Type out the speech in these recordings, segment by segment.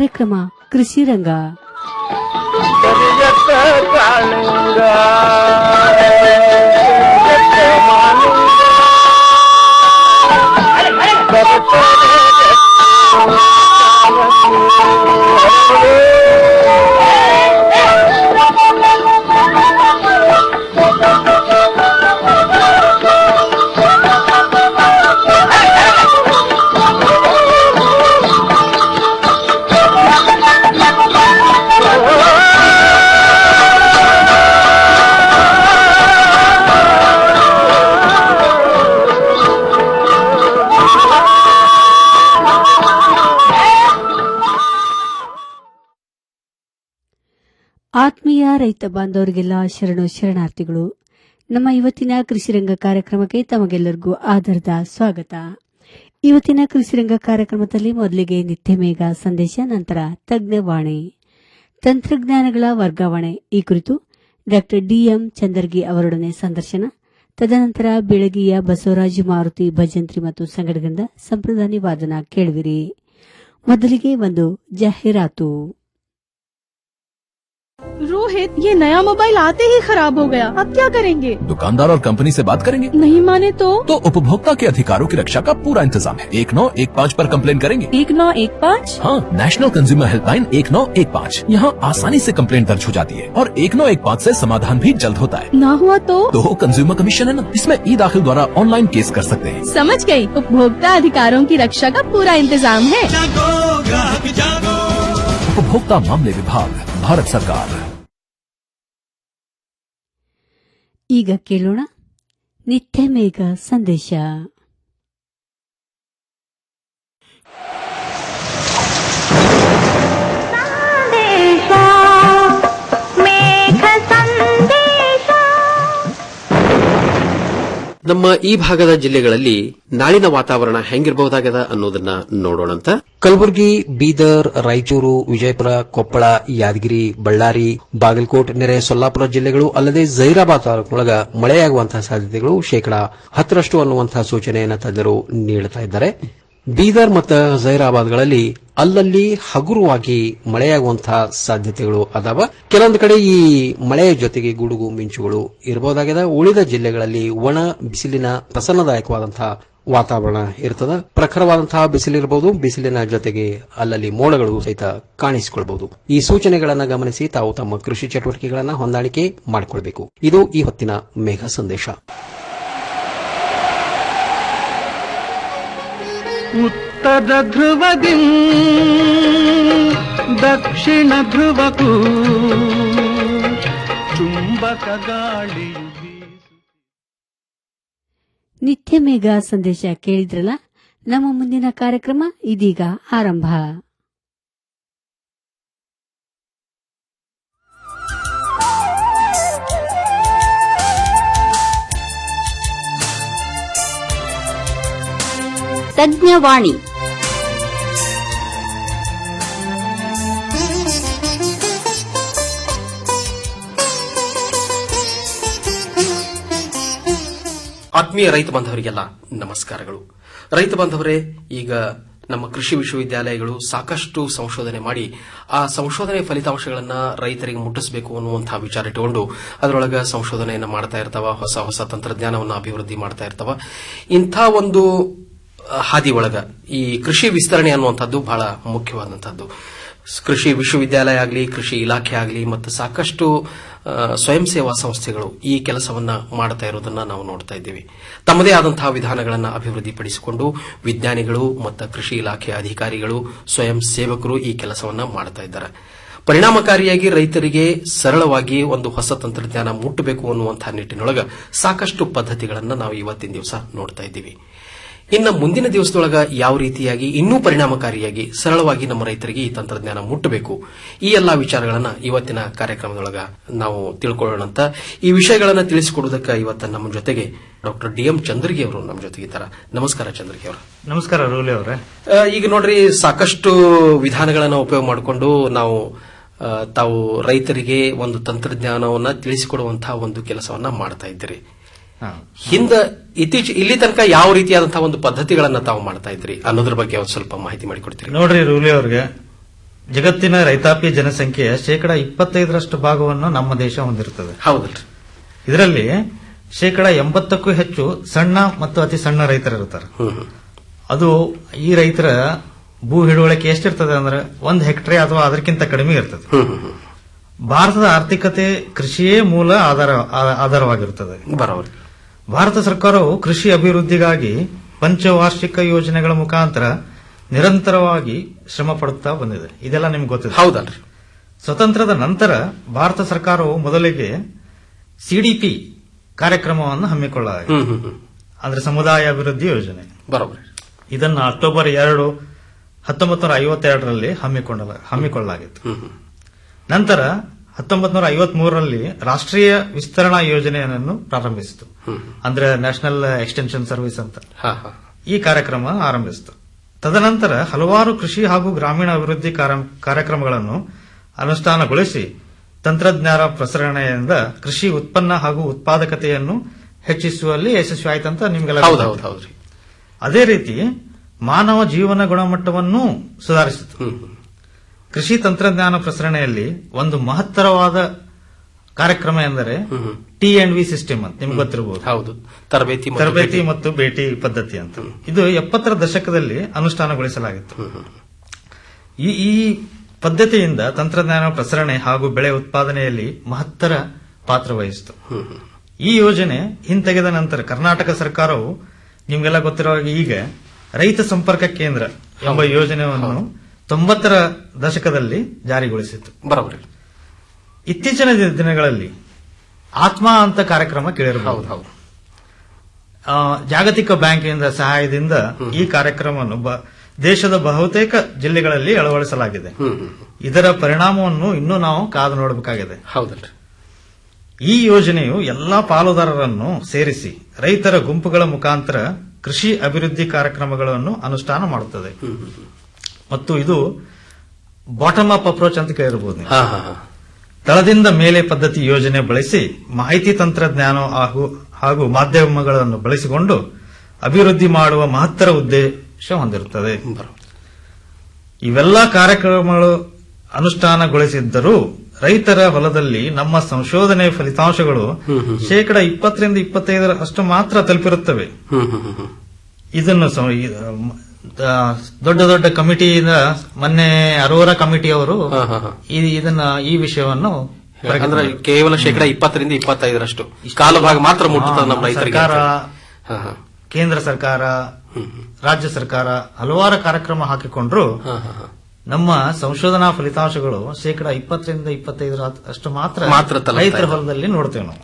ಕಾರ್ಯಕ್ರಮ ಕೃಷಿ ರಂಗ ಆತ್ಮೀಯ ರೈತ ಬಾಂಧವರಿಗೆಲ್ಲ ಶರಣು ಶರಣಾರ್ಥಿಗಳು ನಮ್ಮ ಇವತ್ತಿನ ಕೃಷಿರಂಗ ಕಾರ್ಯಕ್ರಮಕ್ಕೆ ತಮಗೆಲ್ಲರಿಗೂ ಆಧಾರದ ಸ್ವಾಗತ ಇವತ್ತಿನ ಕೃಷಿರಂಗ ಕಾರ್ಯಕ್ರಮದಲ್ಲಿ ಮೊದಲಿಗೆ ನಿತ್ಯ ಮೇಘ ಸಂದೇಶ ನಂತರ ತಜ್ಞವಾಣಿ ತಂತ್ರಜ್ಞಾನಗಳ ವರ್ಗಾವಣೆ ಈ ಕುರಿತು ಡಾಕ್ಟರ್ ಡಿಎಂ ಚಂದರ್ಗಿ ಅವರೊಡನೆ ಸಂದರ್ಶನ ತದನಂತರ ಬೆಳಗಿಯ ಬಸವರಾಜು ಮಾರುತಿ ಭಜಂತ್ರಿ ಮತ್ತು ಸಂಗಡಗಂದ ಸಂಪ್ರದಾಯ ವಾದನ ಕೇಳುವಿರಿ ಮೊದಲಿಗೆ ಒಂದು ಜಾಹೀರಾತು रोहित ये नया मोबाइल आते ही खराब हो गया अब क्या करेंगे दुकानदार और कंपनी से बात करेंगे नहीं माने तो तो उपभोक्ता के अधिकारों की रक्षा का पूरा इंतजाम है एक नौ एक पाँच पर कंप्लेन करेंगे एक नौ एक पाँच हाँ नेशनल कंज्यूमर हेल्पलाइन एक नौ एक पाँच यहाँ आसानी से कंप्लेन दर्ज हो जाती है और एक नौ एक पाँच ऐसी समाधान भी जल्द होता है ना हुआ तो तो कंज्यूमर कमीशन है ना इसमें ई दाखिल द्वारा ऑनलाइन केस कर सकते हैं समझ गई उपभोक्ता अधिकारों की रक्षा का पूरा इंतजाम है उपभोक्ता मामले विभाग भारत सरकार ಈಗ ಕೇಳೋಣ ನಿತ್ಯ ಮೇಘ ಸಂದೇಶ ನಮ್ಮ ಈ ಭಾಗದ ಜಿಲ್ಲೆಗಳಲ್ಲಿ ನಾಳಿನ ವಾತಾವರಣ ಹೆಂಗಿರಬಹುದಾಗದ ಅನ್ನೋದನ್ನ ನೋಡೋಣಂತ ಕಲಬುರಗಿ ಬೀದರ್ ರಾಯಚೂರು ವಿಜಯಪುರ ಕೊಪ್ಪಳ ಯಾದಗಿರಿ ಬಳ್ಳಾರಿ ಬಾಗಲಕೋಟ್ ನೆರೆ ಸೊಲ್ಲಾಪುರ ಜಿಲ್ಲೆಗಳು ಅಲ್ಲದೆ ಜೈರಾಬಾದ್ ತಾಲೂಕಿನೊಳಗ ಮಳೆಯಾಗುವಂತಹ ಸಾಧ್ಯತೆಗಳು ಶೇಕಡಾ ಹತ್ತರಷ್ಟು ಅನ್ನುವಂತಹ ಸೂಚನೆಯನ್ನು ತಜ್ಞರು ನೀಡುತ್ತಾ ಇದ್ದಾರೆ ಬೀದರ್ ಮತ್ತು ಜೈರಾಬಾದ್ಗಳಲ್ಲಿ ಅಲ್ಲಲ್ಲಿ ಹಗುರವಾಗಿ ಮಳೆಯಾಗುವಂತಹ ಸಾಧ್ಯತೆಗಳು ಅದಾವ ಕೆಲವೊಂದು ಕಡೆ ಈ ಮಳೆಯ ಜೊತೆಗೆ ಗುಡುಗು ಮಿಂಚುಗಳು ಇರಬಹುದಾಗಿದೆ ಉಳಿದ ಜಿಲ್ಲೆಗಳಲ್ಲಿ ಒಣ ಬಿಸಿಲಿನ ಪ್ರಸನ್ನದಾಯಕವಾದಂತಹ ವಾತಾವರಣ ಇರ್ತದ ಪ್ರಖರವಾದಂತಹ ಬಿಸಿಲಿರಬಹುದು ಬಿಸಿಲಿನ ಜೊತೆಗೆ ಅಲ್ಲಲ್ಲಿ ಮೋಡಗಳು ಸಹಿತ ಕಾಣಿಸಿಕೊಳ್ಬಹುದು ಈ ಸೂಚನೆಗಳನ್ನು ಗಮನಿಸಿ ತಾವು ತಮ್ಮ ಕೃಷಿ ಚಟುವಟಿಕೆಗಳನ್ನು ಹೊಂದಾಣಿಕೆ ಮಾಡಿಕೊಳ್ಬೇಕು ಇದು ಈ ಹೊತ್ತಿನ ಮೇಘ ಸಂದೇಶ ಉತ್ತರ ಧ್ರುವದಿ ದಕ್ಷಿಣ ಧ್ರುವಕ್ಕೂ ಚುಂಬಕ ಗಾಳಿಯು ಬೀಸು ನಿತ್ಯ ಮೇಘ ಸಂದೇಶ ಕೇಳಿದ್ರಲ್ಲ ನಮ್ಮ ಮುಂದಿನ ಕಾರ್ಯಕ್ರಮ ಇದೀಗ ಆರಂಭ ತಜ್ಞವಾಣಿ ಆತ್ಮೀಯ ರೈತ ಬಾಂಧವರಿಗೆಲ್ಲ ನಮಸ್ಕಾರಗಳು ರೈತ ಬಾಂಧವರೇ ಈಗ ನಮ್ಮ ಕೃಷಿ ವಿಶ್ವವಿದ್ಯಾಲಯಗಳು ಸಾಕಷ್ಟು ಸಂಶೋಧನೆ ಮಾಡಿ ಆ ಸಂಶೋಧನೆ ಫಲಿತಾಂಶಗಳನ್ನ ರೈತರಿಗೆ ಮುಟ್ಟಿಸಬೇಕು ಅನ್ನುವಂತಹ ವಿಚಾರ ಇಟ್ಟುಕೊಂಡು ಅದರೊಳಗೆ ಸಂಶೋಧನೆಯನ್ನು ಮಾಡ್ತಾ ಇರ್ತಾವ ಹೊಸ ಹೊಸ ತಂತ್ರಜ್ಞಾನವನ್ನು ಅಭಿವೃದ್ಧಿ ಮಾಡ್ತಾ ಇರ್ತಾವ ಇಂಥ ಒಂದು ಹಾದಿ ಒಳಗ ಈ ಕೃಷಿ ವಿಸ್ತರಣೆ ಅನ್ನುವಂಥದ್ದು ಬಹಳ ಮುಖ್ಯವಾದಂಥದ್ದು ಕೃಷಿ ವಿಶ್ವವಿದ್ಯಾಲಯ ಆಗಲಿ ಕೃಷಿ ಇಲಾಖೆ ಆಗಲಿ ಮತ್ತು ಸಾಕಷ್ಟು ಆ, ಸ್ವಯಂ ಸೇವಾ ಸಂಸ್ಥೆಗಳು ಈ ಕೆಲಸವನ್ನ ಮಾಡ್ತಾ ಇರೋದನ್ನ ನಾವು ನೋಡ್ತಾ ಇದ್ದೀವಿ ತಮ್ಮದೇ ಆದಂತಹ ವಿಧಾನಗಳನ್ನು ಅಭಿವೃದ್ಧಿಪಡಿಸಿಕೊಂಡು ವಿಜ್ಞಾನಿಗಳು ಮತ್ತು ಕೃಷಿ ಇಲಾಖೆ ಅಧಿಕಾರಿಗಳು ಸ್ವಯಂ ಸೇವಕರು ಈ ಕೆಲಸವನ್ನ ಮಾಡ್ತಾ ಇದ್ದಾರೆ ಪರಿಣಾಮಕಾರಿಯಾಗಿ ರೈತರಿಗೆ ಸರಳವಾಗಿ ಒಂದು ಹೊಸ ತಂತ್ರಜ್ಞಾನ ಮುಟ್ಟಬೇಕು ಅನ್ನುವಂತಹ ನಿಟ್ಟಿನೊಳಗ ಸಾಕಷ್ಟು ಪದ್ಧತಿಗಳನ್ನು ನಾವು ಇವತ್ತಿನ ದಿವಸ ನೋಡ್ತಾ ಇದ್ದೀವಿ ಇನ್ನು ಮುಂದಿನ ದಿವಸದೊಳಗ ಯಾವ ರೀತಿಯಾಗಿ ಇನ್ನೂ ಪರಿಣಾಮಕಾರಿಯಾಗಿ ಸರಳವಾಗಿ ನಮ್ಮ ರೈತರಿಗೆ ಈ ತಂತ್ರಜ್ಞಾನ ಮುಟ್ಟಬೇಕು ಈ ಎಲ್ಲಾ ವಿಚಾರಗಳನ್ನ ಇವತ್ತಿನ ಕಾರ್ಯಕ್ರಮದೊಳಗ ನಾವು ತಿಳ್ಕೊಳ್ಳೋಣಂತ ಈ ವಿಷಯಗಳನ್ನ ತಿಳಿಸಿಕೊಡುವುದಕ್ಕೆ ಇವತ್ತ ನಮ್ಮ ಜೊತೆಗೆ ಡಾಕ್ಟರ್ ಡಿ ಎಂ ಚಂದ್ರಗಿ ಅವರು ನಮ್ಮ ಜೊತೆಗಿದ್ದಾರೆ ನಮಸ್ಕಾರ ಚಂದ್ರಗಿ ಅವರು ನಮಸ್ಕಾರ ರೂಲಿ ಅವರೇ ಆ, ಈಗ ನೋಡ್ರಿ ಸಾಕಷ್ಟು ವಿಧಾನಗಳನ್ನ ಉಪಯೋಗ ಮಾಡಿಕೊಂಡು ನಾವು ಆ, ತಾವು ರೈತರಿಗೆ ಒಂದು ತಂತ್ರಜ್ಞಾನವನ್ನ ತಿಳಿಸಿಕೊಡುವಂತಹ ಒಂದು ಕೆಲಸವನ್ನ ಮಾಡ್ತಾ ಇದ್ದೀರಿ ಹಿಂದ ಇತ್ತೀಚ ಇಲ್ಲಿ ತನಕ ಯಾವ ರೀತಿಯಾದಂತಹ ಒಂದು ಪದ್ಧತಿಗಳನ್ನ ತಾವು ಮಾಡ್ತಾ ಇದ್ರಿ ಅನ್ನೋದ್ರ ಬಗ್ಗೆ ಒಂದು ಸ್ವಲ್ಪ ಮಾಹಿತಿ ಮಾಡಿಕೊಡ್ತೀರಿ ನೋಡ್ರಿ ರೂಲಿ ಅವ್ರಿಗೆ ಜಗತ್ತಿನ ರೈತಾಪಿ ಜನಸಂಖ್ಯೆಯ ಶೇಕಡ ಇಪ್ಪತ್ತೈದರಷ್ಟು ಭಾಗವನ್ನು ನಮ್ಮ ದೇಶ ಹೊಂದಿರುತ್ತದೆ ಹೌದಲ್ರಿ ಇದರಲ್ಲಿ ಶೇಕಡ ಎಂಬತ್ತಕ್ಕೂ ಹೆಚ್ಚು ಸಣ್ಣ ಮತ್ತು ಅತಿ ಸಣ್ಣ ರೈತರಿರ್ತಾರೆ ಅದು ಈ ರೈತರ ಭೂ ಹಿಡುವಳಿಕೆ ಎಷ್ಟಿರ್ತದೆ ಅಂದ್ರೆ ಒಂದು ಹೆಕ್ಟರೆ ಅಥವಾ ಅದಕ್ಕಿಂತ ಕಡಿಮೆ ಇರ್ತದೆ ಭಾರತದ ಆರ್ಥಿಕತೆ ಕೃಷಿಯೇ ಮೂಲ ಆಧಾರ ಆ- ಆಧಾರವಾಗಿರುತ್ತದೆ ಬರೋರಿ ಭಾರತ ಸರ್ಕಾರವು ಕೃಷಿ ಅಭಿವೃದ್ಧಿಗಾಗಿ ಪಂಚವಾರ್ಷಿಕ ಯೋಜನೆಗಳ ಮುಖಾಂತರ ನಿರಂತರವಾಗಿ ಶ್ರಮ ಪಡುತ್ತಾ ಬಂದಿದೆ ಇದೆಲ್ಲ ನಿಮ್ಗೆ ಗೊತ್ತಿದೆ ಹೌದಲ್ರಿ ಸ್ವತಂತ್ರದ ನಂತರ ಭಾರತ ಸರ್ಕಾರವು ಮೊದಲಿಗೆ ಸಿಡಿಪಿ ಕಾರ್ಯಕ್ರಮವನ್ನು ಹಮ್ಮಿಕೊಳ್ಳಲಾಗಿದೆ ಹ್ಮ್ ಹ್ಮ್ ಹ್ಮ್ ಅಂದ್ರೆ ಸಮುದಾಯ ಅಭಿವೃದ್ಧಿ ಯೋಜನೆ ಬರೋಬ್ರಿ ಇದನ್ನು ಅಕ್ಟೋಬರ್ ಎರಡು ಹತ್ತೊಂಬತ್ತು ನೂರ ಐವತ್ತೆರಡರಲ್ಲಿ ಹಮ್ಮಿಕೊಂಡ ಹಮ್ಮಿಕೊಳ್ಳಲಾಗಿತ್ತು ಹ್ಮ್ ಹ್ಮ್ ನಂತರ ಹತ್ತೊಂಬತ್ತು ನೂರ ಐವತ್ ಮೂರರಲ್ಲಿ ರಾಷ್ಟ್ರೀಯ ವಿಸ್ತರಣಾ ಯೋಜನೆಯನ್ನು ಪ್ರಾರಂಭಿಸಿತು ಅಂದ್ರೆ ನ್ಯಾಷನಲ್ ಎಕ್ಸ್ಟೆನ್ಷನ್ ಸರ್ವಿಸ್ ಅಂತ ಹಾ ಹಾ ಈ ಕಾರ್ಯಕ್ರಮ ಆರಂಭಿಸಿತು ತದನಂತರ ಹಲವಾರು ಕೃಷಿ ಹಾಗೂ ಗ್ರಾಮೀಣ ಅಭಿವೃದ್ಧಿ ಕಾರ್ಯ- ಕಾರ್ಯಕ್ರಮಗಳನ್ನು ಅನುಷ್ಠಾನಗೊಳಿಸಿ ತಂತ್ರಜ್ಞಾನ ಪ್ರಸರಣೆಯಿಂದ ಕೃಷಿ ಉತ್ಪನ್ನ ಹಾಗೂ ಉತ್ಪಾದಕತೆಯನ್ನು ಹೆಚ್ಚಿಸುವಲ್ಲಿ ಯಶಸ್ವಿ ಆಯ್ತಂತ ನಿಮ್ಗೆಲ್ಲ ಹೌದು ಗೊತ್ತಿದೆ. ಹೌದು ಹೌದ್ರಿ ಅದೇ ರೀತಿ ಮಾನವ ಜೀವನ ಗುಣಮಟ್ಟವನ್ನು ಸುಧಾರಿಸಿತು ಹ್ಮ್ ಹ್ಮ್ ಕೃಷಿ ತಂತ್ರಜ್ಞಾನ ಪ್ರಸರಣೆಯಲ್ಲಿ ಒಂದು ಮಹತ್ತರವಾದ ಕಾರ್ಯಕ್ರಮ ಎಂದರೆ ಟಿ ಅಂಡ್ ವಿ ಸಿಸ್ಟಮ್ ಅಂತ ನಿಮ್ಗೆ ಗೊತ್ತಿರಬಹುದು ಹೌದು ತರಬೇತಿ ಮತ್ತು ತರಬೇತಿ ಭೇಟಿ. ಮತ್ತು ಭೇಟಿ ಪದ್ಧತಿ ಅಂತ ಇದು ಎಪ್ಪತ್ತರ ದಶಕದಲ್ಲಿ ಅನುಷ್ಠಾನಗೊಳಿಸಲಾಗಿತ್ತು ಈ ಈ ಪದ್ಧತಿಯಿಂದ ತಂತ್ರಜ್ಞಾನ ಪ್ರಸರಣೆ ಹಾಗೂ ಬೆಳೆ ಉತ್ಪಾದನೆಯಲ್ಲಿ ಮಹತ್ತರ ಪಾತ್ರ ವಹಿಸಿತು ಈ ಯೋಜನೆ ಹಿಂತೆಗೆದ ನಂತರ ಕರ್ನಾಟಕ ಸರ್ಕಾರವು ನಿಮ್ಗೆಲ್ಲ ಗೊತ್ತಿರೋ ಹಾಗೆ ಈಗ ರೈತ ಸಂಪರ್ಕ ಕೇಂದ್ರ ಎಂಬ ಯೋಜನೆಯನ್ನು ತೊಂಬತ್ತರ ದಶಕದಲ್ಲಿ ಜಾರಿಗೊಳಿಸಿತು ಬರೋಬ್ರಿ ಇತ್ತೀಚಿನ ದಿನಗಳಲ್ಲಿ ಆತ್ಮ ಅಂತ ಕಾರ್ಯಕ್ರಮ ಕೇಳಿರಬಹುದು ಹೌದು ಹೌದು ಆ, ಜಾಗತಿಕ ಬ್ಯಾಂಕಿನಿಂದ ಸಹಾಯದಿಂದ ಈ ಕಾರ್ಯಕ್ರಮವನ್ನು ಬ- ದೇಶದ ಬಹುತೇಕ ಜಿಲ್ಲೆಗಳಲ್ಲಿ ಅಳವಡಿಸಲಾಗಿದೆ ಹ್ಮ್ ಹ್ಮ್ ಇದರ ಪರಿಣಾಮವನ್ನು ಇನ್ನೂ ನಾವು ಕಾದು ನೋಡಬೇಕಾಗಿದೆ ಹೌದಲ್ರಿ ಈ ಯೋಜನೆಯು ಎಲ್ಲಾ ಪಾಲುದಾರರನ್ನು ಸೇರಿಸಿ ರೈತರ ಗುಂಪುಗಳ ಮುಖಾಂತರ ಕೃಷಿ ಅಭಿವೃದ್ಧಿ ಕಾರ್ಯಕ್ರಮಗಳನ್ನು ಅನುಷ್ಠಾನ ಮಾಡುತ್ತದೆ ಮತ್ತು ಇದು ಬಾಟಮ್ ಅಪ್ ಅಪ್ರೋಚ್ ಅಂತ ಕೇಳಿರಬಹುದು ನೀವು. ಹಾ ಹಾ ಹಾ ತಳದಿಂದ ಮೇಲೆ ಪದ್ಧತಿ ಯೋಜನೆ ಬಳಸಿ ಮಾಹಿತಿ ತಂತ್ರಜ್ಞಾನ ಹಾಗೂ ಹಾಗೂ ಮಾಧ್ಯಮಗಳನ್ನು ಬಳಸಿಕೊಂಡು ಅಭಿವೃದ್ಧಿ ಮಾಡುವ ಮಹತ್ತರ ಉದ್ದೇಶ ಹೊಂದಿರುತ್ತದೆ ಬರೋಬ್ರಿ ಇವೆಲ್ಲ ಕಾರ್ಯಕ್ರಮಗಳು ಅನುಷ್ಠಾನಗೊಳಿಸಿದ್ದರೂ ರೈತರ ಹೊಲದಲ್ಲಿ ನಮ್ಮ ಸಂಶೋಧನೆ ಫಲಿತಾಂಶಗಳು ಶೇಕಡ ಇಪ್ಪತ್ತರಿಂದ ಇಪ್ಪತ್ತೈದರ ಅಷ್ಟು ಮಾತ್ರ ತಲುಪಿರುತ್ತವೆ ಹ್ಮ್ ಹ್ಮ್ ಹ್ಮ್ ಹ್ಮ್ ಇದನ್ನು ಸ- ಈ, ಮ್, ಆ, ದೊಡ್ಡ ದೊಡ್ಡ ಕಮಿಟಿಯಿಂದ ಮೊನ್ನೆ ಅರೋರಾ ಕಮಿಟಿಯವರು ಹಾ, ಹಾ, ಹಾ. ಈ- ಇದನ್ನ ಈ ವಿಷಯವನ್ನು ಅಂದ್ರೆ ಕೇವಲ ಶೇಕಡ ಇಪ್ಪತ್ತರಿಂದ ಇಪ್ಪತ್ತೈದರಷ್ಟು ಕಾಲಭಾಗ ಮಾತ್ರ ಮುಟ್ಟುತ್ತದೆ ನಮ್ಮ ರೈತರಿಗೆ ಸರ್ಕಾರ ಹಾ ಹಾ ಕೇಂದ್ರ ಸರ್ಕಾರ ರಾಜ್ಯ ಸರ್ಕಾರ ಹಲವಾರು ಕಾರ್ಯಕ್ರಮ ಹಾಕಿಕೊಂಡ್ರು ಹಾ ಹಾ ಹಾ ನಮ್ಮ ಸಂಶೋಧನಾ ಫಲಿತಾಂಶಗಳು ಶೇಕಡ ಇಪ್ಪತ್ತರಿಂದ ಇಪ್ಪತ್ತೈದರ ಅಷ್ಟು ಮಾತ್ರ ಮಾತ್ರ ತಲುಪ್ತಾ ರೈತರ ಇದೆ. ಹೊಲದಲ್ಲಿ ನೋಡ್ತೇವೆ ನಾವು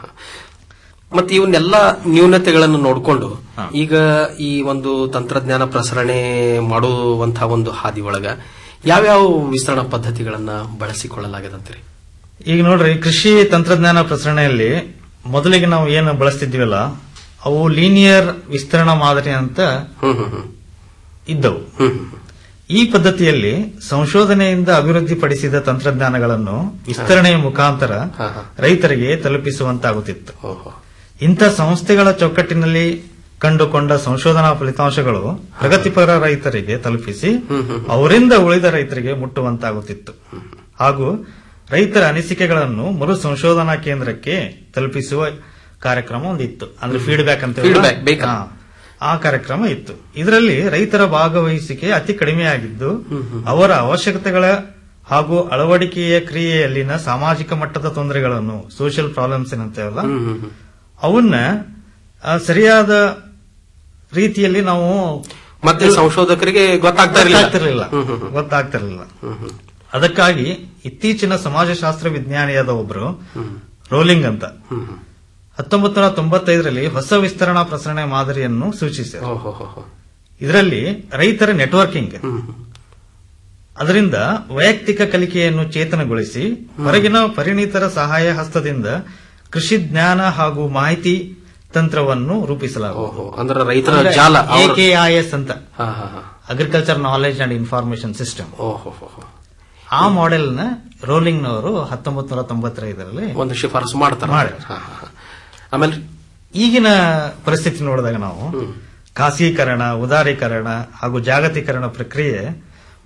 ಮತ್ತೆ ಇವನ್ನೆಲ್ಲ ನ್ಯೂನತೆಗಳನ್ನು ನೋಡಿಕೊಂಡು ಈಗ ಈ ಒಂದು ತಂತ್ರಜ್ಞಾನ ಪ್ರಸರಣೆ ಮಾಡುವಂತಹ ಒಂದು ಹಾದಿ ಒಳಗ ಯಾವ್ಯಾವ ವಿಸ್ತರಣಾ ಪದ್ಧತಿಗಳನ್ನ ಬಳಸಿಕೊಳ್ಳಲಾಗದಂತೀರಿ ಈಗ ನೋಡ್ರಿ ಕೃಷಿ ತಂತ್ರಜ್ಞಾನ ಪ್ರಸರಣೆಯಲ್ಲಿ ಮೊದಲಿಗೆ ನಾವು ಏನು ಬಳಸ್ತಿದ್ವಲ್ಲ ಅವು ಲೀನಿಯರ್ ವಿಸ್ತರಣಾ ಮಾದರಿ ಅಂತ ಹ್ಮ್ ಹ್ಮ್ ಹ್ಮ್ ಇದ್ದವು ಹ್ಮ್ ಹ್ಮ್ ಈ ಪದ್ಧತಿಯಲ್ಲಿ ಸಂಶೋಧನೆಯಿಂದ ಅಭಿವೃದ್ಧಿಪಡಿಸಿದ ತಂತ್ರಜ್ಞಾನಗಳನ್ನು ವಿಸ್ತರಣೆಯ ಮುಖಾಂತರ ಹಾ, ಹಾ. ರೈತರಿಗೆ ತಲುಪಿಸುವಂತಾಗುತ್ತಿತ್ತು ಓಹೋ ಇಂಥ ಸಂಸ್ಥೆಗಳ ಚೌಕಟ್ಟಿನಲ್ಲಿ ಕಂಡುಕೊಂಡ ಸಂಶೋಧನಾ ಫಲಿತಾಂಶಗಳು ಪ್ರಗತಿಪರ ರೈತರಿಗೆ ತಲುಪಿಸಿ ಅವರಿಂದ ಉಳಿದ ರೈತರಿಗೆ ಮುಟ್ಟುವಂತಾಗುತ್ತಿತ್ತು ಹಾಗೂ ರೈತರ ಅನಿಸಿಕೆಗಳನ್ನು ಮರು ಸಂಶೋಧನಾ ಕೇಂದ್ರಕ್ಕೆ ತಲುಪಿಸುವ ಕಾರ್ಯಕ್ರಮ ಒಂದಿತ್ತು ಅಂದ್ರೆ ಫೀಡ್ಬ್ಯಾಕ್ ಅಂತ ಹೇಳ್ತೀವಲ್ಲ? Feedback ಬೇಕಲ್ಲ? ಹಾ. ಆ ಕಾರ್ಯಕ್ರಮ ಇತ್ತು ಇದರಲ್ಲಿ ರೈತರ ಭಾಗವಹಿಸಿಕೆ ಅತಿ ಕಡಿಮೆಯಾಗಿದ್ದು ಅವರ ಅವಶ್ಯಕತೆಗಳ ಹಾಗೂ ಅಳವಡಿಕೆಯ ಕ್ರಿಯೆಯಲ್ಲಿನ ಸಾಮಾಜಿಕ ಮಟ್ಟದ ತೊಂದರೆಗಳನ್ನು ಸೋಷಿಯಲ್ ಪ್ರಾಬ್ಲಮ್ಸ್ ಏನಂತೇವಲ್ಲ ಹ್ಮ್ ಹ್ಮ್ ಹ್ಮ್ ಅವನ್ನ ಆ, ಸರಿಯಾದ ರೀತಿಯಲ್ಲಿ ನಾವು ಮತ್ತೆ ಸಂಶೋಧಕರಿಗೆ ಗೊತ್ತಾಗ್ತಾ ಇರಲಿಲ್ಲ ಗೊತ್ತಾಗ್ತಿರ್ಲಿಲ್ಲ ಹ್ಮ್ ಹ್ಮ್ ಹ್ಮ್. ಗೊತ್ತಾಗ್ತಿರ್ಲಿಲ್ಲ ಅದಕ್ಕಾಗಿ ಇತ್ತೀಚಿನ ಸಮಾಜಶಾಸ್ತ್ರ ವಿಜ್ಞಾನಿಯಾದ ಒಬ್ಬರು ರೋಲಿಂಗ್ ಅಂತ ಹ್ಮ್ ಹ್ಮ್. ಹತ್ತೊಂಬತ್ತು ನೂರ ತೊಂಬತ್ತೈದರಲ್ಲಿ ಹೊಸ ವಿಸ್ತರಣಾ ಪ್ರಸರಣ ಮಾದರಿಯನ್ನು ಸೂಚಿಸಿದರು ಓಹೋ ಹೋ ಹೋ. ಇದರಲ್ಲಿ ರೈತರ ನೆಟ್ವರ್ಕಿಂಗ್ ಹ್ಮ್ ಹ್ಮ್. ಅದರಿಂದ ವೈಯಕ್ತಿಕ ಕಲಿಕೆಯನ್ನು ಚೇತನಗೊಳಿಸಿ ಹೊರಗಿನ ಪರಿಣಿತರ ಸಹಾಯ ಹಸ್ತದಿಂದ ಕೃಷಿ ಜ್ಞಾನ ಹಾಗೂ ಮಾಹಿತಿ ತಂತ್ರವನ್ನು ರೂಪಿಸಲಾಗುವುದು ಓಹೋ ಅಂದ್ರೆ ರೈತರ ಜಾಲ ಅವ್ರ- ಎಕೆಐಎಸ್ ಅಂತ ಹಾ ಹಾ ಹಾ agriculture knowledge and information system ಓಹೋ ಹೋ ಹೋ. ಆ ಮಾಡೆಲ್ ನ ರೋಲಿಂಗ್ ನವರು ಹತ್ತೊಂಬತ್ತು ನೂರ ತೊಂಬತ್ತೈದರಲ್ಲಿ ಒಂದು ಶಿಫಾರಸು ಮಾಡ್ತಾರೆ ಮಾಡಿದ್ರು. ಹಾ, ಹಾ, ಹಾ. ಆಮೇಲೆ ಈಗಿನ ಪರಿಸ್ಥಿತಿ ನೋಡಿದಾಗ ನಾವು ಖಾಸಗೀಕರಣ ಉದಾರೀಕರಣ ಹಾಗೂ ಜಾಗತೀಕರಣ ಪ್ರಕ್ರಿಯೆ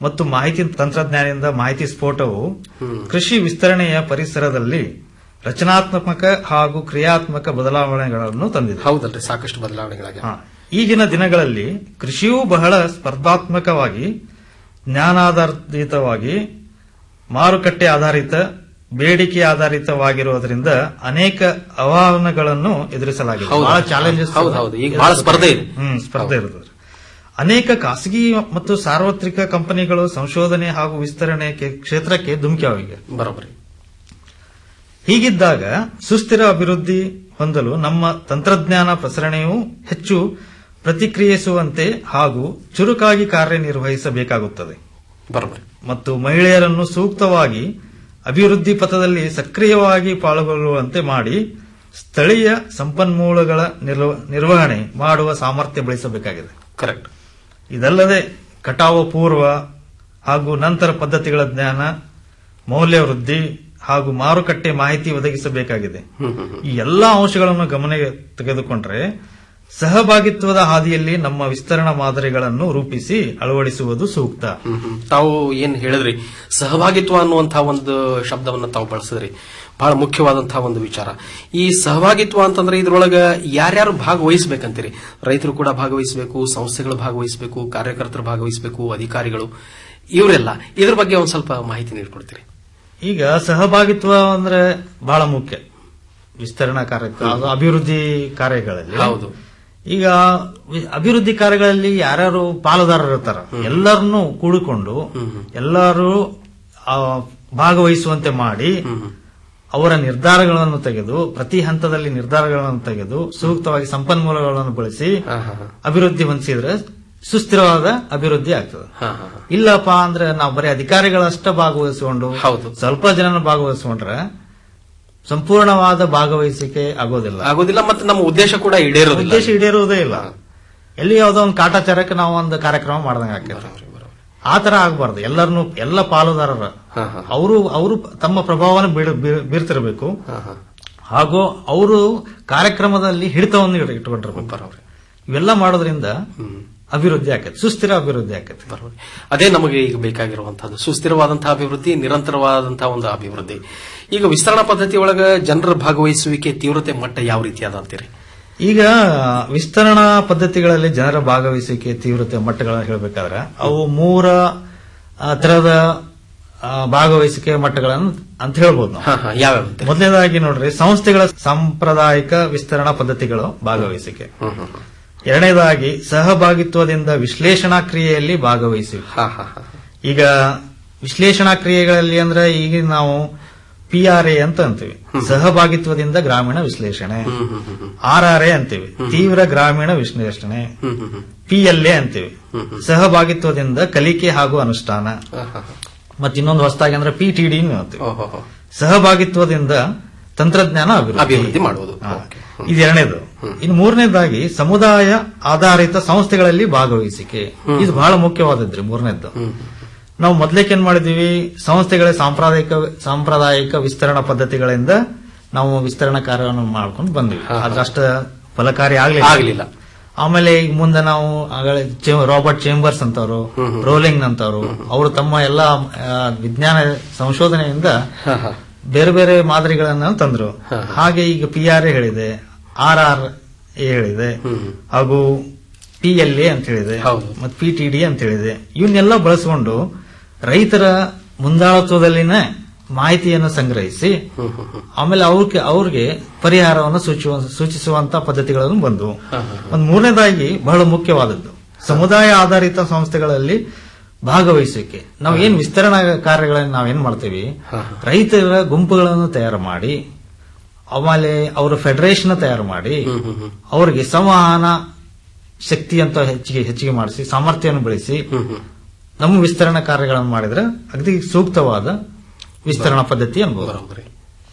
ಮತ್ತು ಮಾಹಿತಿ ತಂತ್ರಜ್ಞಾನದಿಂದ ಮಾಹಿತಿ ಸ್ಫೋಟವು ಕೃಷಿ ವಿಸ್ತರಣೆಯ ಪರಿಸರದಲ್ಲಿ ರಚನಾತ್ಮಕ ಹಾಗೂ ಕ್ರಿಯಾತ್ಮಕ ಬದಲಾವಣೆಗಳನ್ನು ತಂದಿದೆ ಹೌದಲ್ರಿ ಸಾಕಷ್ಟು ಬದಲಾವಣೆಗಳಾಗಿ ಹಾ. ಈಗಿನ ದಿನಗಳಲ್ಲಿ ಕೃಷಿಯೂ ಬಹಳ ಸ್ಪರ್ಧಾತ್ಮಕವಾಗಿ ಜ್ಞಾನಾಧಾರಿತವಾಗಿ ಮಾರುಕಟ್ಟೆ ಆಧಾರಿತ ಬೇಡಿಕೆ ಆಧಾರಿತವಾಗಿರುವುದರಿಂದ ಅನೇಕ ಆಹ್ವಾನಗಳನ್ನು ಎದುರಿಸಲಾಗಿದೆ ಹೌದು. ಬಹಳ ಚಾಲೆಂಜಸ್ ಹೌದು, ಹೌದು. ಈಗ ಬಹಳ ಸ್ಪರ್ಧೆ ಇದೆ. ಹ್ಮ್ ಸ್ಪರ್ಧೆ ಇರುತ್ತದೆ ಅನೇಕ ಖಾಸಗಿ ಮತ್ತು ಸಾರ್ವತ್ರಿಕ ಕಂಪನಿಗಳು ಸಂಶೋಧನೆ ಹಾಗೂ ವಿಸ್ತರಣೆ ಕೆ- ಕ್ಷೇತ್ರಕ್ಕೆ ಧುಮುಕಿಯಾಗಿವೆ ಬರೋಬ್ಬರಿ ಹೀಗಿದ್ದಾಗ ಸುಸ್ಥಿರ ಅಭಿವೃದ್ಧಿ ಹೊಂದಲು ನಮ್ಮ ತಂತ್ರಜ್ಞಾನ ಪ್ರಸರಣೆಯು ಹೆಚ್ಚು ಪ್ರತಿಕ್ರಿಯಿಸುವಂತೆ ಹಾಗೂ ಚುರುಕಾಗಿ ಕಾರ್ಯನಿರ್ವಹಿಸಬೇಕಾಗುತ್ತದೆ ಬರೋಬ್ಬರಿ ಮತ್ತು ಮಹಿಳೆಯರನ್ನು ಸೂಕ್ತವಾಗಿ ಅಭಿವೃದ್ಧಿ ಪಥದಲ್ಲಿ ಸಕ್ರಿಯವಾಗಿ ಪಾಲ್ಗೊಳ್ಳುವಂತೆ ಮಾಡಿ ಸ್ಥಳೀಯ ಸಂಪನ್ಮೂಲಗಳ ನಿರ್ವ- ನಿರ್ವಹಣೆ ಮಾಡುವ ಸಾಮರ್ಥ್ಯ ಬೆಳೆಸಬೇಕಾಗಿದೆ ಕರೆಕ್ಟ್ ಇದಲ್ಲದೆ ಕಟಾವು ಪೂರ್ವ ಹಾಗೂ ನಂತರ ಪದ್ಧತಿಗಳ ಜ್ಞಾನ ಮೌಲ್ಯ ವೃದ್ಧಿ ಹಾಗೂ ಮಾರುಕಟ್ಟೆ ಮಾಹಿತಿ ಒದಗಿಸಬೇಕಾಗಿದೆ ಈ ಎಲ್ಲಾ ಅಂಶಗಳನ್ನು ಗಮನಕ್ಕೆ ತೆಗೆದುಕೊಂಡ್ರೆ ಸಹಭಾಗಿತ್ವದ ಹಾದಿಯಲ್ಲಿ ನಮ್ಮ ವಿಸ್ತರಣಾ ಮಾದರಿಗಳನ್ನು ರೂಪಿಸಿ ಅಳವಡಿಸುವುದು ಸೂಕ್ತ ಹ್ಮ್ ಹ್ಮ್. ತಾವು ಏನ್ ಹೇಳಿದ್ರಿ ಸಹಭಾಗಿತ್ವ ಅನ್ನುವಂತಹ ಒಂದು ಶಬ್ದವನ್ನ ತಾವು ಬಳಸಿದ್ರಿ ಬಹಳ ಮುಖ್ಯವಾದಂತಹ ಒಂದು ವಿಚಾರ ಈ ಸಹಭಾಗಿತ್ವ ಅಂತಂದ್ರೆ ಇದ್ರೊಳಗ ಯಾರ್ಯಾರು ಭಾಗವಹಿಸಬೇಕಂತೀರಿ ರೈತರು ಕೂಡ ಭಾಗವಹಿಸಬೇಕು ಸಂಸ್ಥೆಗಳು ಭಾಗವಹಿಸಬೇಕು ಕಾರ್ಯಕರ್ತರು ಭಾಗವಹಿಸಬೇಕು ಅಧಿಕಾರಿಗಳು ಇವರೆಲ್ಲ ಇದ್ರ ಬಗ್ಗೆ ಒಂದ್ ಸ್ವಲ್ಪ ಮಾಹಿತಿ ನೀಡ್ಕೊಡ್ತೀರಿ ಈಗ ಸಹಭಾಗಿತ್ವ ಅಂದ್ರೆ ಬಹಳ ಮುಖ್ಯ ವಿಸ್ತರಣಾ ಕಾರ್ಯ ಅದು ಅಭಿವೃದ್ಧಿ ಕಾರ್ಯಗಳಲ್ಲಿ ಹೌದು. ಈಗ ವಿ- ಅಭಿವೃದ್ಧಿ ಕಾರ್ಯಗಳಲ್ಲಿ ಯಾರ್ಯಾರು ಪಾಲುದಾರರು ಇರ್ತಾರ ಎಲ್ಲರನ್ನೂ ಕೂಡಿಕೊಂಡು ಎಲ್ಲರೂ ಆ, ಭಾಗವಹಿಸುವಂತೆ ಮಾಡಿ ಅವರ ನಿರ್ಧಾರಗಳನ್ನು ತೆಗೆದು ಪ್ರತಿ ಹಂತದಲ್ಲಿ ನಿರ್ಧಾರಗಳನ್ನು ತೆಗೆದು ಸೂಕ್ತವಾಗಿ ಸಂಪನ್ಮೂಲಗಳನ್ನು ಬಳಸಿ ಅಭಿವೃದ್ಧಿ ಹೊಂದಿಸಿದ್ರೆ ಸುಸ್ಥಿರವಾದ ಅಭಿವೃದ್ಧಿ ಆಗ್ತದೆ ಹಾ, ಹಾ, ಹಾ. ಇಲ್ಲಪ್ಪ ಅಂದ್ರೆ ನಾವು ಬರೀ ಅಧಿಕಾರಿಗಳಷ್ಟ ಭಾಗವಹಿಸಿಕೊಂಡು ಹೌದು. ಸ್ವಲ್ಪ ಜನನ ಭಾಗವಹಿಸಿಕೊಂಡ್ರೆ ಸಂಪೂರ್ಣವಾದ ಭಾಗವಹಿಸಿಕೆ ಆಗೋದಿಲ್ಲ ಆಗೋದಿಲ್ಲ ಮತ್ತೆ ನಮ್ಮ ಉದ್ದೇಶ ಕೂಡ ಈಡೇರೋದಿಲ್ಲ ಉದ್ದೇಶ ಈಡೇರುವುದೇ ಇಲ್ಲ ಎಲ್ಲಿ ಯಾವುದೋ ಒಂದು ಕಾಟಾಚಾರಕ್ಕೆ ನಾವು ಒಂದು ಕಾರ್ಯಕ್ರಮ ಮಾಡ್ದಂಗೆ ಆಗ್ತದೆ ಆ ತರ ಆಗಬಾರ್ದು ಎಲ್ಲರನ್ನು ಎಲ್ಲ ಪಾಲುದಾರರ ಹಾ, ಹಾ. ಅವರು ಅವರು ತಮ್ಮ ಪ್ರಭಾವವನ್ನು ಬೀರ್- ಬೀರ್- ಬೀರ್ತಿರ್ಬೇಕು ಹಾಗೂ ಅವರು ಕಾರ್ಯಕ್ರಮದಲ್ಲಿ ಹಿಡಿತವನ್ನು ಇಟ್- ಇಟ್ಕೊಂಡಿರ್ಬೇಕು ಬರೋಬ್ಬರಿ ಇವೆಲ್ಲ ಮಾಡೋದ್ರಿಂದ ಅಭಿವೃದ್ಧಿ ಆಕೈತೆ ಸುಸ್ಥಿರ ಅಭಿವೃದ್ಧಿ ಆಕೈತೆ ಬರೋಬ್ಬರಿ ಅದೇ ನಮಗೆ ಈಗ ಬೇಕಾಗಿರುವಂತಹದ್ದು ಸುಸ್ಥಿರವಾದಂತಹ ಅಭಿವೃದ್ಧಿ ನಿರಂತರವಾದಂತಹ ಒಂದು ಅಭಿವೃದ್ಧಿ ಈಗ ವಿಸ್ತರಣಾ ಪದ್ಧತಿ ಒಳಗ ಜನರ ಭಾಗವಹಿಸುವಿಕೆ ತೀವ್ರತೆ ಮಟ್ಟ ಯಾವ ರೀತಿಯಾದ ಅಂತೀರಿ ಈಗ ವಿಸ್ತರಣಾ ಪದ್ಧತಿಗಳಲ್ಲಿ ಜನರ ಭಾಗವಹಿಸುವಿಕೆ ತೀವ್ರತೆ ಮಟ್ಟಗಳನ್ನು ಹೇಳಬೇಕಾದ್ರೆ ಅವು ಮೂರ ಆ, ತರದ ಆ, ಭಾಗವಹಿಸುವಿಕೆ ಮಟ್ಟಗಳನ್ನು ಅಂತ ಹೇಳ್ಬೋದು ನಾವು ಹಾ ಹಾ ಯಾವ್ಯಾವ ಅಂತೀರಿ? ಮೊದಲನೇದಾಗಿ ನೋಡ್ರಿ ಸಂಸ್ಥೆಗಳ ಸಾಂಪ್ರದಾಯಿಕ ವಿಸ್ತರಣಾ ಪದ್ಧತಿಗಳು ಭಾಗವಹಿಸಿಕೆ ಹ್ಮ್, ಹ್ಮ್, ಹ್ಮ್. ಎರಡನೇದಾಗಿ ಸಹಭಾಗಿತ್ವದಿಂದ ವಿಶ್ಲೇಷಣಾ ಕ್ರಿಯೆಯಲ್ಲಿ ಭಾಗವಹಿಸುವಿಕೆ ಹಾ ಹಾ ಹಾ ಈಗ ವಿಶ್ಲೇಷಣಾ ಕ್ರಿಯೆಗಳಲ್ಲಿ ಅಂದ್ರೆ ಈಗ ನಾವು ಪಿ ಆರ್ ಎ ಅಂತ ಅಂತೀವಿ ಸಹಭಾಗಿತ್ವದಿಂದ ಗ್ರಾಮೀಣ ವಿಶ್ಲೇಷಣೆ ಆರ್ ಆರ್ ಎ ಅಂತೀವಿ ತೀವ್ರ ಗ್ರಾಮೀಣ ವಿಶ್ಲೇಷಣೆ ಹ್ಮ್ ಹ್ಮ್ ಹ್ಮ್ ಪಿ ಎಲ್ ಎ ಅಂತೀವಿ ಸಹಭಾಗಿತ್ವದಿಂದ ಕಲಿಕೆ ಹಾಗೂ ಅನುಷ್ಠಾನ ಹಾ, ಹಾ, ಹಾ. ಮತ್ತೆ ಇನ್ನೊಂದು ಹೊಸದಾಗಿ ಅಂದ್ರೆ ಪಿ ಟಿ ಡಿ ಅಂತೀವಿ ಓಹೋ ಹೋ. ಸಹಭಾಗಿತ್ವದಿಂದ ತಂತ್ರಜ್ಞಾನ ಅಭಿವೃದ್ಧಿ ಅಭಿವೃದ್ಧಿ ಮಾಡುವುದು ಹಾ. ಓಕೆ. ಇದು ಎರಡನೇದು ಇನ್ನು ಮೂರನೇದಾಗಿ ಸಮುದಾಯ ಆಧಾರಿತ ಸಂಸ್ಥೆಗಳಲ್ಲಿ ಭಾಗವಹಿಸಿಕೆ ಇದು ಬಹಳ ಮುಖ್ಯವಾದದ್ರಿ ಮೂರನೇದ್ದು ನಾವು ಮೊದ್ಲೇಕ್ ಏನ್ ಮಾಡಿದೀವಿ ಸಂಸ್ಥೆಗಳ ಸಾಂಪ್ರದಾಯಿಕ ಸಾಂಪ್ರದಾಯಿಕ ವಿಸ್ತರಣಾ ಪದ್ಧತಿಗಳಿಂದ ನಾವು ವಿಸ್ತರಣಾ ಕಾರ್ಯವನ್ನು ಮಾಡ್ಕೊಂಡು ಬಂದ್ವಿ ಅದಷ್ಟ ಫಲಕಾರಿ ಆಗ್ಲಿಲ್ಲ ಆಗ್ಲಿಲ್ಲ. ಆಮೇಲೆ ಈಗ ಮುಂದೆ ನಾವು ಆಗಲೇ ಚೇ- ರಾಬರ್ಟ್ ಚೇಂಬರ್ಸ್ ಅಂತವರು ರೋಲಿಂಗ್ ಅಂತವರು ಅವರು ತಮ್ಮ ಎಲ್ಲ ಆ, ವಿಜ್ಞಾನ ಸಂಶೋಧನೆಯಿಂದ ಹಾ, ಹಾ. ಬೇರೆ ಬೇರೆ ಮಾದರಿಗಳನ್ನ ತಂದ್ರು ಹಾಗೆ ಈಗ ಪಿ ಆರ್ ಎ ಹೇಳಿದೆ ಆರ್ ಆರ್ ಎ ಹೇಳಿದೆ ಹಾಗೂ ಪಿ ಎಲ್ ಎ ಅಂತ ಹೇಳಿದೆ ಹೌದು. ಮತ್ತು ಪಿ ಟಿ ಡಿ ಅಂತ ಹೇಳಿದೆ ಇವನ್ನೆಲ್ಲ ಬಳಸಿಕೊಂಡು ರೈತರ ಮುಂದಾಳತ್ವದಲ್ಲಿನ ಮಾಹಿತಿಯನ್ನು ಸಂಗ್ರಹಿಸಿ ಆಮೇಲೆ ಅವ್ರಿಗೆ ಅವ್ರಿಗೆ ಪರಿಹಾರವನ್ನು ಸೂಚುವ ಸೂಚಿಸುವಂತ ಪದ್ಧತಿಗಳನ್ನು ಬಂದವು ಒಂದು ಮೂರನೇದಾಗಿ ಬಹಳ ಮುಖ್ಯವಾದದ್ದು ಸಮುದಾಯ ಆಧಾರಿತ ಸಂಸ್ಥೆಗಳಲ್ಲಿ ಭಾಗವಹಿಸುವಿಕೆ ನಾವು ಏನ್ ವಿಸ್ತರಣಾ ಕಾರ್ಯಗಳನ್ನು ನಾವೇನ್ ಮಾಡ್ತೀವಿ ರೈತರ ಗುಂಪುಗಳನ್ನು ತಯಾರು ಮಾಡಿ ಆಮೇಲೆ ಅವರ ಫೆಡರೇಷನ್ ತಯಾರು ಮಾಡಿ ಅವರಿಗೆ ಸಂವಹನ ಶಕ್ತಿ ಅಂತ ಹೆಚ್ಚಿಗೆ ಹೆಚ್ಚಿಗೆ ಮಾಡಿಸಿ ಸಾಮರ್ಥ್ಯವನ್ನು ಬೆಳೆಸಿ ನಮ್ಮ ವಿಸ್ತರಣಾ ಕಾರ್ಯಗಳನ್ನು ಮಾಡಿದ್ರೆ ಅಗದಿ ಸೂಕ್ತವಾದ ವಿಸ್ತರಣಾ ಪದ್ಧತಿ ಅನ್ಬೋದು ಬರೋಬ್ಬರಿ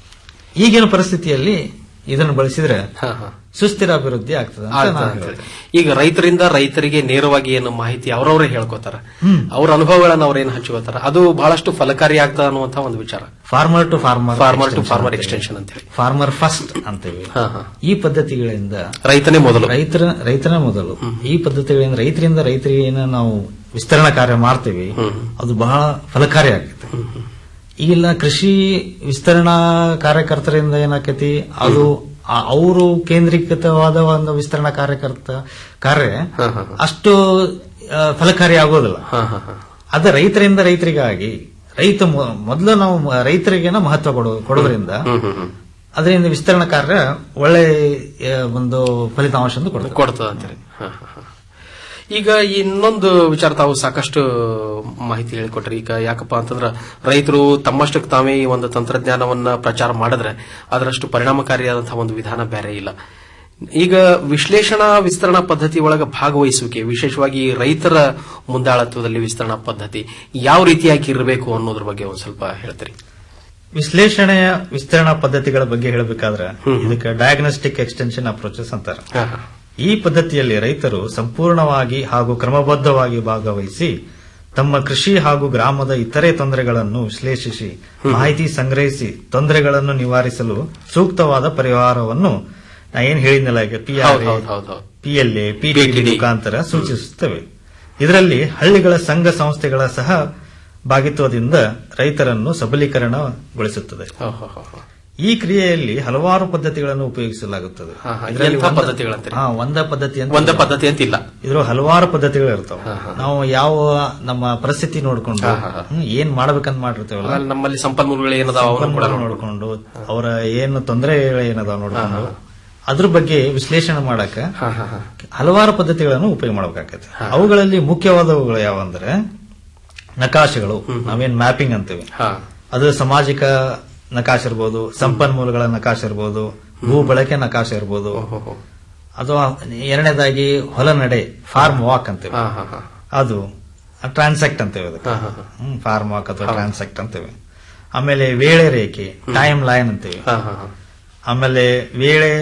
ಈಗಿನ ಪರಿಸ್ಥಿತಿಯಲ್ಲಿ ಇದನ್ನು ಬಳಸಿದ್ರೆ ಹಾ ಹಾ ಸುಸ್ಥಿರ ಅಭಿವೃದ್ಧಿ ಆಗ್ತದೆ ಅಂತ ಆಗ್ತದೆ ನಾನು ಅಂತ ಹೇಳ್ತೇನೆ. ಹೇಳಿ. ಈಗ ರೈತರಿಂದ ರೈತರಿಗೆ ನೇರವಾಗಿ ಏನು ಮಾಹಿತಿ ಅವರವರೇ ಹೇಳ್ಕೊತಾರ ಅವ್ರ ಅನುಭವಗಳನ್ನ ಅವ್ರೇನು ಹಂಚ್ಕೋತಾರ ಅದು ಬಹಳಷ್ಟು ಫಲಕಾರಿ ಆಗ್ತದ ಅನ್ನುವಂತ ಒಂದು ವಿಚಾರ farmer to farmer farmer to farmer extension ಅಂತ ಹೇಳಿ ಫಾರ್ಮರ್ ಫಸ್ಟ್ ಅಂತೀವಿ ಹಾ, ಹಾ. ಈ ಪದ್ಧತಿಗಳಿಂದ ರೈತನೇ ಮೊದಲು ರೈತರ ರೈತನೇ ಮೊದಲು ಈ ಪದ್ಧತಿಗಳಿಂದ ರೈತರಿಂದ ರೈತರಿಗೆ ಏನು ನಾವು ವಿಸ್ತರಣಾ ಕಾರ್ಯ ಮಾಡ್ತೀವಿ ಅದು ಬಹಳ ಫಲಕಾರಿ ಆಗುತ್ತೆ ಈಗಿಲ್ಲ ಕೃಷಿ ವಿಸ್ತರಣಾ ಕಾರ್ಯಕರ್ತರಿಂದ ಏನಾಕೈತಿ ಅದು ಆ- ಅವರು ಕೇಂದ್ರೀಕೃತವಾದ ಒಂದು ವಿಸ್ತರಣಾ ಕಾರ್ಯಕರ್ತ ಕಾರ್ಯ ಅಷ್ಟು ಆ, ಫಲಕಾರಿ ಆಗೋದಿಲ್ಲ ಅದ ರೈತರಿಂದ ರೈತರಿಗಾಗಿ ರೈತ ಮೊ- ಮೊದಲು ನಾವು ಮ- ರೈತರಿಗೇನ ಮಹತ್ವ ಕೊಡೋ ಕೊಡೋದ್ರಿಂದ ಅದರಿಂದ ವಿಸ್ತರಣಾ ಕಾರ್ಯ ಒಳ್ಳೆ ಆ, ಒಂದು ಫಲಿತಾಂಶ ಅಂತ ಕೊಡ್ತದೆ ಕೊಡ್ತದ ಅಂತೀರಿ ಹ, ಹ, ಹ. ಈಗ ಇನ್ನೊಂದು ವಿಚಾರ ತಾವು ಸಾಕಷ್ಟು ಮಾಹಿತಿ ಹೇಳಿಕೊಟ್ರಿ ಈಗ ಯಾಕಪ್ಪ ಅಂತಂದ್ರ ರೈತರು ತಮ್ಮಷ್ಟಕ್ಕೆ ತಾವೇ ಈ ಒಂದು ತಂತ್ರಜ್ಞಾನವನ್ನ ಪ್ರಚಾರ ಮಾಡಿದ್ರೆ ಅದರಷ್ಟು ಪರಿಣಾಮಕಾರಿಯಾದಂತಹ ಒಂದು ವಿಧಾನ ಬೇರೆ ಇಲ್ಲ ಈಗ ವಿಶ್ಲೇಷಣಾ ವಿಸ್ತರಣಾ ಪದ್ಧತಿ ಒಳಗ ಭಾಗವಹಿಸುವಿಕೆ ವಿಶೇಷವಾಗಿ ರೈತರ ಮುಂದಾಳತ್ವದಲ್ಲಿ ವಿಸ್ತರಣಾ ಪದ್ಧತಿ ಯಾವ ರೀತಿಯಾಗಿ ಇರಬೇಕು ಅನ್ನೋದ್ರ ಬಗ್ಗೆ ಒಂದ್ ಸ್ವಲ್ಪ ಹೇಳ್ತೀರಿ ವಿಶ್ಲೇಷಣೆಯ ವಿಸ್ತರಣಾ ಪದ್ಧತಿಗಳ ಬಗ್ಗೆ ಹೇಳಬೇಕಾದ್ರೆ ಇದಕ್ಕೆ ಡಯಾಗ್ನೋಸ್ಟಿಕ್ ಎಕ್ಸ್ಟೆನ್ಷನ್ ಅಪ್ರೋಚಸ್ ಅಂತಾರೆ ಹ, ಹ. ಈ ಪದ್ಧತಿಯಲ್ಲಿ ರೈತರು ಸಂಪೂರ್ಣವಾಗಿ ಹಾಗೂ ಕ್ರಮಬದ್ಧವಾಗಿ ಭಾಗವಹಿಸಿ ತಮ್ಮ ಕೃಷಿ ಹಾಗೂ ಗ್ರಾಮದ ಇತರೆ ತೊಂದರೆಗಳನ್ನು ವಿಶ್ಲೇಷಿಸಿ ಮಾಹಿತಿ ಸಂಗ್ರಹಿಸಿ ತೊಂದರೆಗಳನ್ನು ನಿವಾರಿಸಲು ಸೂಕ್ತವಾದ ಪರಿಹಾರವನ್ನು ನಾ ಏನ್ ಹೇಳಿದ್ನಲ್ಲ ಈಗ ಪಿ ಹೌದು ಹೌದು ಹೌದು ಹೌದು ಪಿಎಲ್ಎ ಪಿಟಿಡಿ ಮುಖಾಂತರ ಸೂಚಿಸುತ್ತವೆ ಇದರಲ್ಲಿ ಹಳ್ಳಿಗಳ ಸಂಘ ಸಂಸ್ಥೆಗಳ ಸಹ ಭಾಗಿತ್ವದಿಂದ ರೈತರನ್ನು ಸಬಲೀಕರಣಗೊಳಿಸುತ್ತದೆ ಹ, ಹ, ಹ, ಹ. ಈ ಕ್ರಿಯೆಯಲ್ಲಿ ಹಲವಾರು ಪದ್ಧತಿಗಳನ್ನು ಉಪಯೋಗಿಸಲಾಗುತ್ತದೆ ಹಾ, ಹಾ. ಇದರಲ್ಲಿ ಎಂಥ ಒಂದ- ಪದ್ಧತಿಗಳಂತೀರಿ? ಹಾ, ಒಂದ ಪದ್ಧತಿ ಅಂತ ಒಂದೇ ಪದ್ಧತಿ ಅಂತಿಲ್ಲ ಇದ್ರ ಹಲವಾರು ಪದ್ಧತಿಗಳು ಇರ್ತಾವ ನಾವು ಯಾವ ನಮ್ಮ ಪರಿಸ್ಥಿತಿ ನೋಡ್ಕೊಂಡು ಹಾ, ಹಾ, ಹಾ. ಹ್ಮ್, ಏನ್ ಮಾಡ್ಬೇಕಂತ ಮಾಡಿರ್ತೀವಲ್ಲ ಆಮೇಲೆ ನಮ್ಮಲ್ಲಿ ಸಂಪನ್ಮೂಲಗಳು ಏನದಾವ ಅವನು ಕೂಡ ಸಂಪನ್ಮೂಲ ನೋಡ್ಬೇಕು. ನೋಡ್ಕೊಂಡು ಅವರ ಏನು ತೊಂದರೆಗಳು ಏನದಾವ ನೋಡ್ಕೊಂಡು ಅದ್ರ ಬಗ್ಗೆ ವಿಶ್ಲೇಷಣೆ ಮಾಡಕ ಹ, ಹ, ಹ. ಹಲವಾರು ಪದ್ಧತಿಗಳನ್ನು ಉಪಯೋಗ ಮಾಡಬೇಕಾಗತ್ತೆ ಅವುಗಳಲ್ಲಿ ಮುಖ್ಯವಾದವುಗಳು ಯಾವಂದ್ರೆ ನಕಾಶೆಗಳು ನಾವೇನ್ ಮ್ಯಾಪಿಂಗ್ ಅಂತೀವಿ ಹ. ಅದು ಸಾಮಾಜಿಕ ನಕಾಶೆ ಇರ್ಬೋದು ಸಂಪನ್ಮೂಲಗಳ ನಕಾಶೆ ಇರ್ಬೋದು ಭೂ ಬಳಕೆ ನಕಾಶೆ ಇರ್ಬೋದು ಓಹೋ. ಅಥವಾ ಎರಡನೇದಾಗಿ ಹೊಲ ನಡೆ ಫಾರ್ಮ್ ವಾಕ್ ಅಂತೀವಿ ಹ, ಹ, ಹ. ಅದು ಟ್ರಾನ್ಸಾಕ್ಟ್ ಅಂತೇವೆ ಅದಕ್ಕೆ ಹ, ಹ, ಹ. ಹ್ಮ್ ಫಾರ್ಮ್ ವಾಕ್ ಅಥವಾ ಟ್ರಾನ್ಸಾಕ್ಟ್ ಅಂತೇವೆ ಆಮೇಲೆ ವೇಳೆ ರೇಖೆ ಟೈಮ್ ಲೈನ್ ಅಂತೀವಿ ಹ, ಹ, ಹ. ಆಮೇಲೆ ವೇಳೆ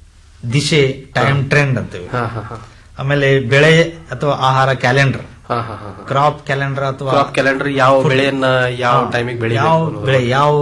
ದಿಶೆ ಟೈಮ್ ಟ್ರೆಂಡ್ ಅಂತೀವಿ ಹ, ಹ, ಹ. ಆಮೇಲೆ ಬೆಳೆ ಅಥವಾ ಆಹಾರ ಕ್ಯಾಲೆಂಡರ್ ಹ, ಹ, ಹ, ಹ. ಕ್ರಾಪ್ ಕ್ಯಾಲೆಂಡರ್ ಅಥವಾ ಕ್ರಾಪ್ ಕ್ಯಾಲೆಂಡರ್ ಯಾವ ಬೆಳೆಯನ್ನ ಯಾವ ಟೈಮಿಗೆ ಬೆಳಿ ಯಾವ ಬೆಳೆ ಯಾವ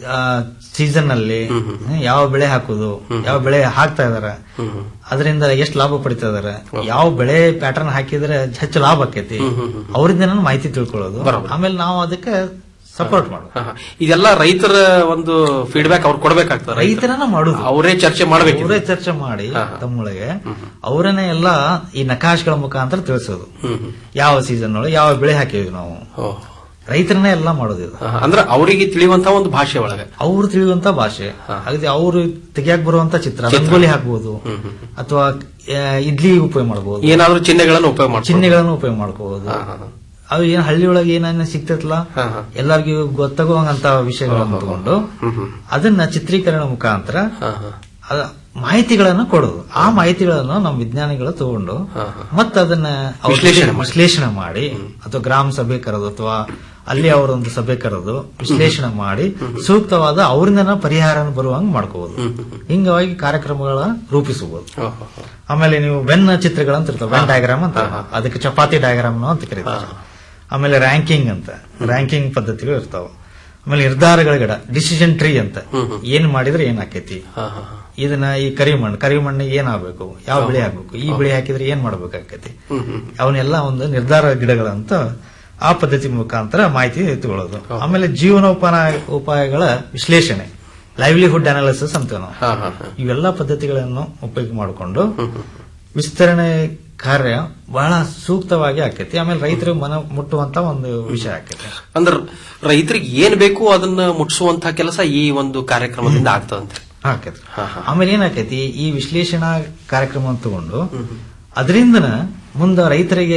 ಸೀಸನ್ ಅಲ್ಲಿ ಹ್ಮ್, ಯಾವ ಬೆಳೆ ಹಾಕುದು ಯಾವ ಬೆಳೆ ಹಾಕ್ತಾ ಇದಾರೆ ಅದರಿಂದ ಎಷ್ಟು ಲಾಭ ಪಡಿತಾ ಇದಾರೆ ಯಾವ ಬೆಳೆ ಪ್ಯಾಟರ್ನ್ ಹಾಕಿದ್ರೆ ಹೆಚ್ಚು ಲಾಭ ಆಕೈತಿ ಅವರಿಂದ ಮಾಹಿತಿ ತಿಳ್ಕೊಳ್ಳೋದು ಆಮೇಲೆ ನಾವು ಅದಕ್ಕೆ ಸಪೋರ್ಟ್ ಮಾಡೋದು ಇದೆಲ್ಲ ರೈತರ ಒಂದು ಫೀಡ್ಬ್ಯಾಕ್ ಅವ್ರು ಕೊಡ್ಬೇಕಾಗ್ತದೆ ರೈತರನ್ನ ಮಾಡುದು ಅವರೇ ಚರ್ಚೆ ಮಾಡ್ಬೇಕು ಅವರೇ ಚರ್ಚೆ ಮಾಡಿ ತಮ್ಮೊಳಗೆ ಅವರನ್ನೇ ಎಲ್ಲ ಈ ನಕಾಶೆಗಳ ಮುಖಾಂತರ ತಿಳಿಸೋದು ಯಾವ ಸೀಸನ್ ಒಳಗೆ ಯಾವ ಬೆಳೆ ಹಾಕಿವಿ ನಾವು ರೈತರನ್ನೇ ಎಲ್ಲ ಮಾಡೋದು ಇದು ಅಂದ್ರೆ ಅವರಿಗೆ ತಿಳಿಯುವಂತ ಒಂದು ಭಾಷೆ ಒಳಗೆ ಅವ್ರು ತಿಳಿಯುವಂತ ಭಾಷೆ ಹಾಗಾದ್ರೆ ಅವರು ತೆಗಿಯಾಕ್ ಬರುವಂತ ಚಿತ್ರ ರಂಗೋಲಿ ಹಾಕ್ಬೋದು ಅಥವಾ ಆ, ಇಡ್ಲಿ ಉಪಯೋಗ ಮಾಡಬಹುದು ಏನಾದ್ರೂ ಚಿಹ್ನೆಗಳನ್ನು ಉಪಯೋಗ ಮಾಡ್ತಾರೆ ಚಿಹ್ನೆಗಳನ್ನು ಉಪಯೋಗ ಮಾಡ್ಕೋಬಹುದು ಅವು ಏನ್ ಹಳ್ಳಿ ಒಳಗೆ ಏನೇನು ಸಿಗ್ತೈತಲ್ಲ ಎಲ್ಲರಿಗೂ ಗೊತ್ತಾಗುವಂತ ವಿಷಯಗಳನ್ನು ತಗೊಂಡು ಅದನ್ನ ಚಿತ್ರೀಕರಣ ಮುಖಾಂತರ ಅದ ಮಾಹಿತಿಗಳನ್ನು ಕೊಡೋದು ಆ ಮಾಹಿತಿಗಳನ್ನು ನಮ್ಮ ವಿಜ್ಞಾನಿಗಳು ತಗೊಂಡು ಮತ್ತೆ ಅದನ್ನ ಅವ್ರ ವಿಶ್ಲೇಷಣೆ ಜೊತೆ ವಿಶ್ಲೇಷಣೆ ಮಾಡಿ ಅಥವಾ ಗ್ರಾಮ ಸಭೆ ಕರೆದು ಅಥವಾ ಅಲ್ಲಿ ಅವರೊಂದು ಸಭೆ ಕರೆದು ವಿಶ್ಲೇಷಣೆ ಮಾಡಿ ಸೂಕ್ತವಾದ ಅವರಿಂದ ಪರಿಹಾರ ಬರುವಂಗ್ ಮಾಡ್ಕೋಬಹುದು ಹಿಂಗಾಗಿ ಕಾರ್ಯಕ್ರಮಗಳ ರೂಪಿಸಬಹುದು ಆಮೇಲೆ ನೀವು ವೆನ್ ಚಿತ್ರಗಳಂತ ಇರ್ತಾವೆ ವೆನ್ ಡಯಾಗ್ರಾಮ್ ಅಂತ ಅದಕ್ಕೆ ಚಪಾತಿ ಡಯಾಗ್ರಾಮ್ ಅಂತ ಕರೀತಾರೆ ಆಮೇಲೆ ರ್ಯಾಂಕಿಂಗ್ ಅಂತ ರ್ಯಾಂಕಿಂಗ್ ಪದ್ಧತಿಗಳು ಇರ್ತಾವ ಆಮೇಲೆ ನಿರ್ಧಾರಗಳ ಗಿಡ ಡಿಸಿಷನ್ ಟ್ರೀ ಅಂತ ಏನ್ ಮಾಡಿದ್ರೆ ಏನ್ ಆಕೈತಿ ಇದನ್ನ ಈ ಕರಿಮಣ್ಣು ಕರಿಮಣ್ಣಿಗೆ ಏನ್ ಆಗ್ಬೇಕು ಯಾವ ಬೆಳೆ ಹಾಕ್ಬೇಕು ಈ ಬೆಳೆ ಹಾಕಿದ್ರೆ ಏನ್ ಮಾಡ್ಬೇಕಾಕೈತಿ ಅವನ್ನೆಲ್ಲ ಒಂದು ನಿರ್ಧಾರ ಗಿಡಗಳಂತ ಆ ಪದ್ಧತಿ ಮುಖಾಂತರ ಮಾಹಿತಿ ತಗೊಳ್ಳೋದು ಆಮೇಲೆ ಜೀವನೋಪಾಯ ಉಪಾಯಗಳ ವಿಶ್ಲೇಷಣೆ ಲೈವ್ಲಿಹುಡ್ ಅನಾಲಿಸಿಸ್ ಅಂತ ನಾವು ಇವೆಲ್ಲ ಪದ್ಧತಿಗಳನ್ನು ಉಪಯೋಗ ಮಾಡಿಕೊಂಡು ವಿಸ್ತರಣೆ ಕಾರ್ಯ ಬಹಳ ಸೂಕ್ತವಾಗಿ ಆಕೈತಿ ಆಮೇಲೆ ರೈತರಿಗೆ ಮನ ಮುಟ್ಟುವಂತ ಒಂದು ವಿಷಯ ಆಕೈತಿ ಅಂದ್ರೆ ರೈತರಿಗೆ ಏನ್ ಬೇಕು ಅದನ್ನ ಮುಟ್ಸುವಂತ ಕೆಲಸ ಈ ಒಂದು ಕಾರ್ಯಕ್ರಮದಿಂದ ಆಗ್ತದಂತೆ ಆಕೈತಿ ಆಮೇಲೆ ಏನಾಕೈತಿ ಈ ವಿಶ್ಲೇಷಣಾ ಕಾರ್ಯಕ್ರಮ ತಗೊಂಡು ಅದರಿಂದನ ಮುಂದ ರೈತರಿಗೆ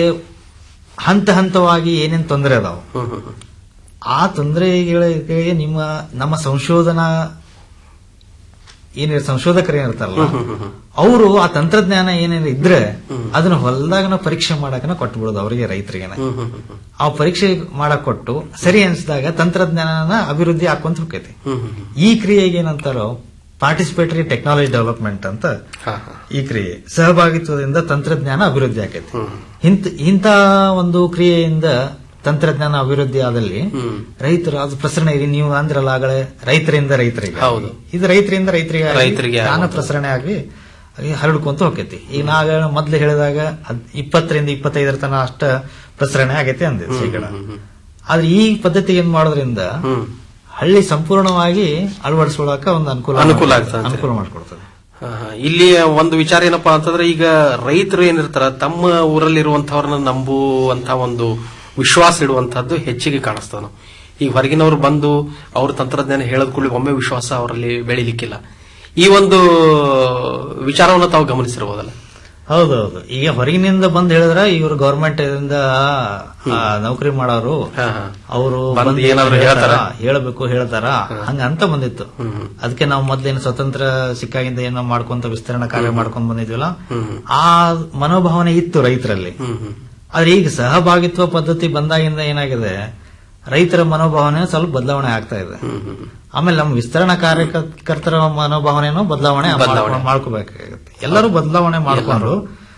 ಹಂತ ಹಂತವಾಗಿ ಏನೇನ್ ತೊಂದರೆ ಅದಾವ ಆ ತೊಂದರೆಗಳಿಗೆ ನಿಮ್ಮ ನಮ್ಮ ಸಂಶೋಧನಾ ಏನಿರ ಸಂಶೋಧಕರು ಏನಿರ್ತಾರಲ್ಲ ಅವರು ಆ ತಂತ್ರಜ್ಞಾನ ಏನೇನು ಇದ್ರೆ ಅದನ್ನ ಹೊಲದಾಗನ ಪರೀಕ್ಷೆ ಮಾಡಕನ ಕೊಟ್ಬಿಡೋದು ಅವರಿಗೆ ರೈತರಿಗೆ ಆ ಪರೀಕ್ಷೆ ಮಾಡಕ್ ಕೊಟ್ಟು ಸರಿ ಅನ್ಸಿದಾಗ ತಂತ್ರಜ್ಞಾನನ ಅಭಿವೃದ್ಧಿ ಹಾಕೊಂತ ಹೋಗ್ತೈತಿ ಈ ಕ್ರಿಯೆಗೆ ಏನಂತಾರೋ ಪಾರ್ಟಿಸಿಪೇಟರಿ ಟೆಕ್ನಾಲಜಿ ಡೆವಲಪ್ಮೆಂಟ್ ಅಂತ ಈ ಕ್ರಿಯೆ ಸಹಭಾಗಿತ್ವದಿಂದ ತಂತ್ರಜ್ಞಾನ ಅಭಿವೃದ್ಧಿ ಆಕೈತಿ ಇಂತ ಇಂಥ ಒಂದು ಕ್ರಿಯೆಯಿಂದ ತಂತ್ರಜ್ಞಾನ ಅಭಿವೃದ್ಧಿ ಆದಲ್ಲಿ ರೈತರು ಅದು ಪ್ರಸರಣ ಇದೆ ನೀವು ಅಂದ್ರಲ್ಲ ಆಗಲೇ ರೈತರಿಂದ ರೈತರಿಗೆ ಹೌದು. ಇದು ರೈತರಿಂದ ರೈತರಿಗೆ ಆಗಿ ರೈತರಿಗೆ ಜ್ಞಾನ ಪ್ರಸರಣೆ ಆಗಿ ಈ ಹರಡ್ಕೊಂತ ಹೋಗೈತಿ ಈಗ ನಾಗ ಮೊದ್ಲು ಹೇಳಿದಾಗ ಅದ್ ಇಪ್ಪತ್ತರಿಂದ ಇಪ್ಪತ್ತೈದರ ತನ ಅಷ್ಟ ಪ್ರಸರಣೆ ಆಗೈತಿ ಅಂದೆ ಶೇಕಡ ಆದ್ರೆ ಈ ಪದ್ಧತಿ ಏನ್ ಮಾಡೋದ್ರಿಂದ ಹಳ್ಳಿ ಸಂಪೂರ್ಣವಾಗಿ ಅಳವಡಿಸ್ಕೊಳ್ಳಕ ಒಂದು ಅನುಕೂಲ ಅನುಕೂಲ ಆಗ್ತದೆ ಅಂತ. ಅನುಕೂಲ ಮಾಡಿಕೊಡ್ತದೆ ಹಾ, ಹಾ. ಇಲ್ಲಿ ಒಂದು ವಿಚಾರ ಏನಪ್ಪಾ ಅಂತಂದ್ರೆ ಈಗ ರೈತರು ಏನಿರ್ತಾರ ತಮ್ಮ ಊರಲ್ಲಿರುವಂತವ್ರನ್ನ ನಂಬುವಂತ ಒಂದು ವಿಶ್ವಾಸ ಇಡುವಂತಹದ್ದು ಹೆಚ್ಚಿಗೆ ಕಾಣಿಸ್ತದ ನಾವು ಈಗ ಹೊರಗಿನವರು ಬಂದು ಅವ್ರ ತಂತ್ರಜ್ಞಾನ ಹೇಳದ್ ಕೂಡಲೇ ಒಮ್ಮೆ ವಿಶ್ವಾಸ ಅವರಲ್ಲಿ ಬೆಳಿಲಿಕ್ಕಿಲ್ಲ ಈ ಒಂದು ವಿಚಾರವನ್ನು ತಾವು ಗಮನಿಸಿರ್ಬೋದಲ್ಲ ಹೌದೌದು ಈಗ ಹೊರಗಿನಿಂದ ಬಂದ್ ಹೇಳಿದ್ರ ಇವ್ರು ಗವರ್ಮೆಂಟ್ ಇಂದ ಆ, ನೌಕರಿ ಮಾಡೋರು ಹಾ, ಹಾ. ಅವರು ಬಂದ್ ಏನಾದ್ರು ಹೇಳ್ತಾರ? ಹೇಳಬೇಕು ಹೇಳ್ತಾರ ಹಂಗ ಅಂತ ಬಂದಿತ್ತು ಅದಕ್ಕೆ ನಾವು ಮೊದ್ಲೇನು ಸ್ವತಂತ್ರ ಸಿಕ್ಕಾಗಿಂದ ಏನೋ ಮಾಡ್ಕೊಂತ ವಿಸ್ತರಣಾ ಕಾರ್ಯ ಮಾಡ್ಕೊಂಡ್ ಬಂದಿದ್ವಲ್ಲ ಆ ಮನೋಭಾವನೆ ಇತ್ತು ರೈತರಲ್ಲಿ ಆದ್ರೆ ಈಗ ಸಹಭಾಗಿತ್ವ ಪದ್ಧತಿ ಬಂದಾಗಿಂದ ಏನಾಗಿದೆ ರೈತರ ಮನೋಭಾವನೆ ಸ್ವಲ್ಪ ಬದಲಾವಣೆ ಆಗ್ತಾ ಇದೆ ಆಮೇಲೆ ನಮ್ಮ ವಿಸ್ತರಣಾ ಕಾರ್ಯಕರ್ತರ ಮನೋಭಾವನೆನೂ ಬದಲಾವಣೆ ಬದಲಾವಣೆ. ಮಾಡ್ಕೋಬೇಕಾಗುತ್ತೆ ಎಲ್ಲರೂ ಬದಲಾವಣೆ ಮಾಡ್ಕೊಂಡು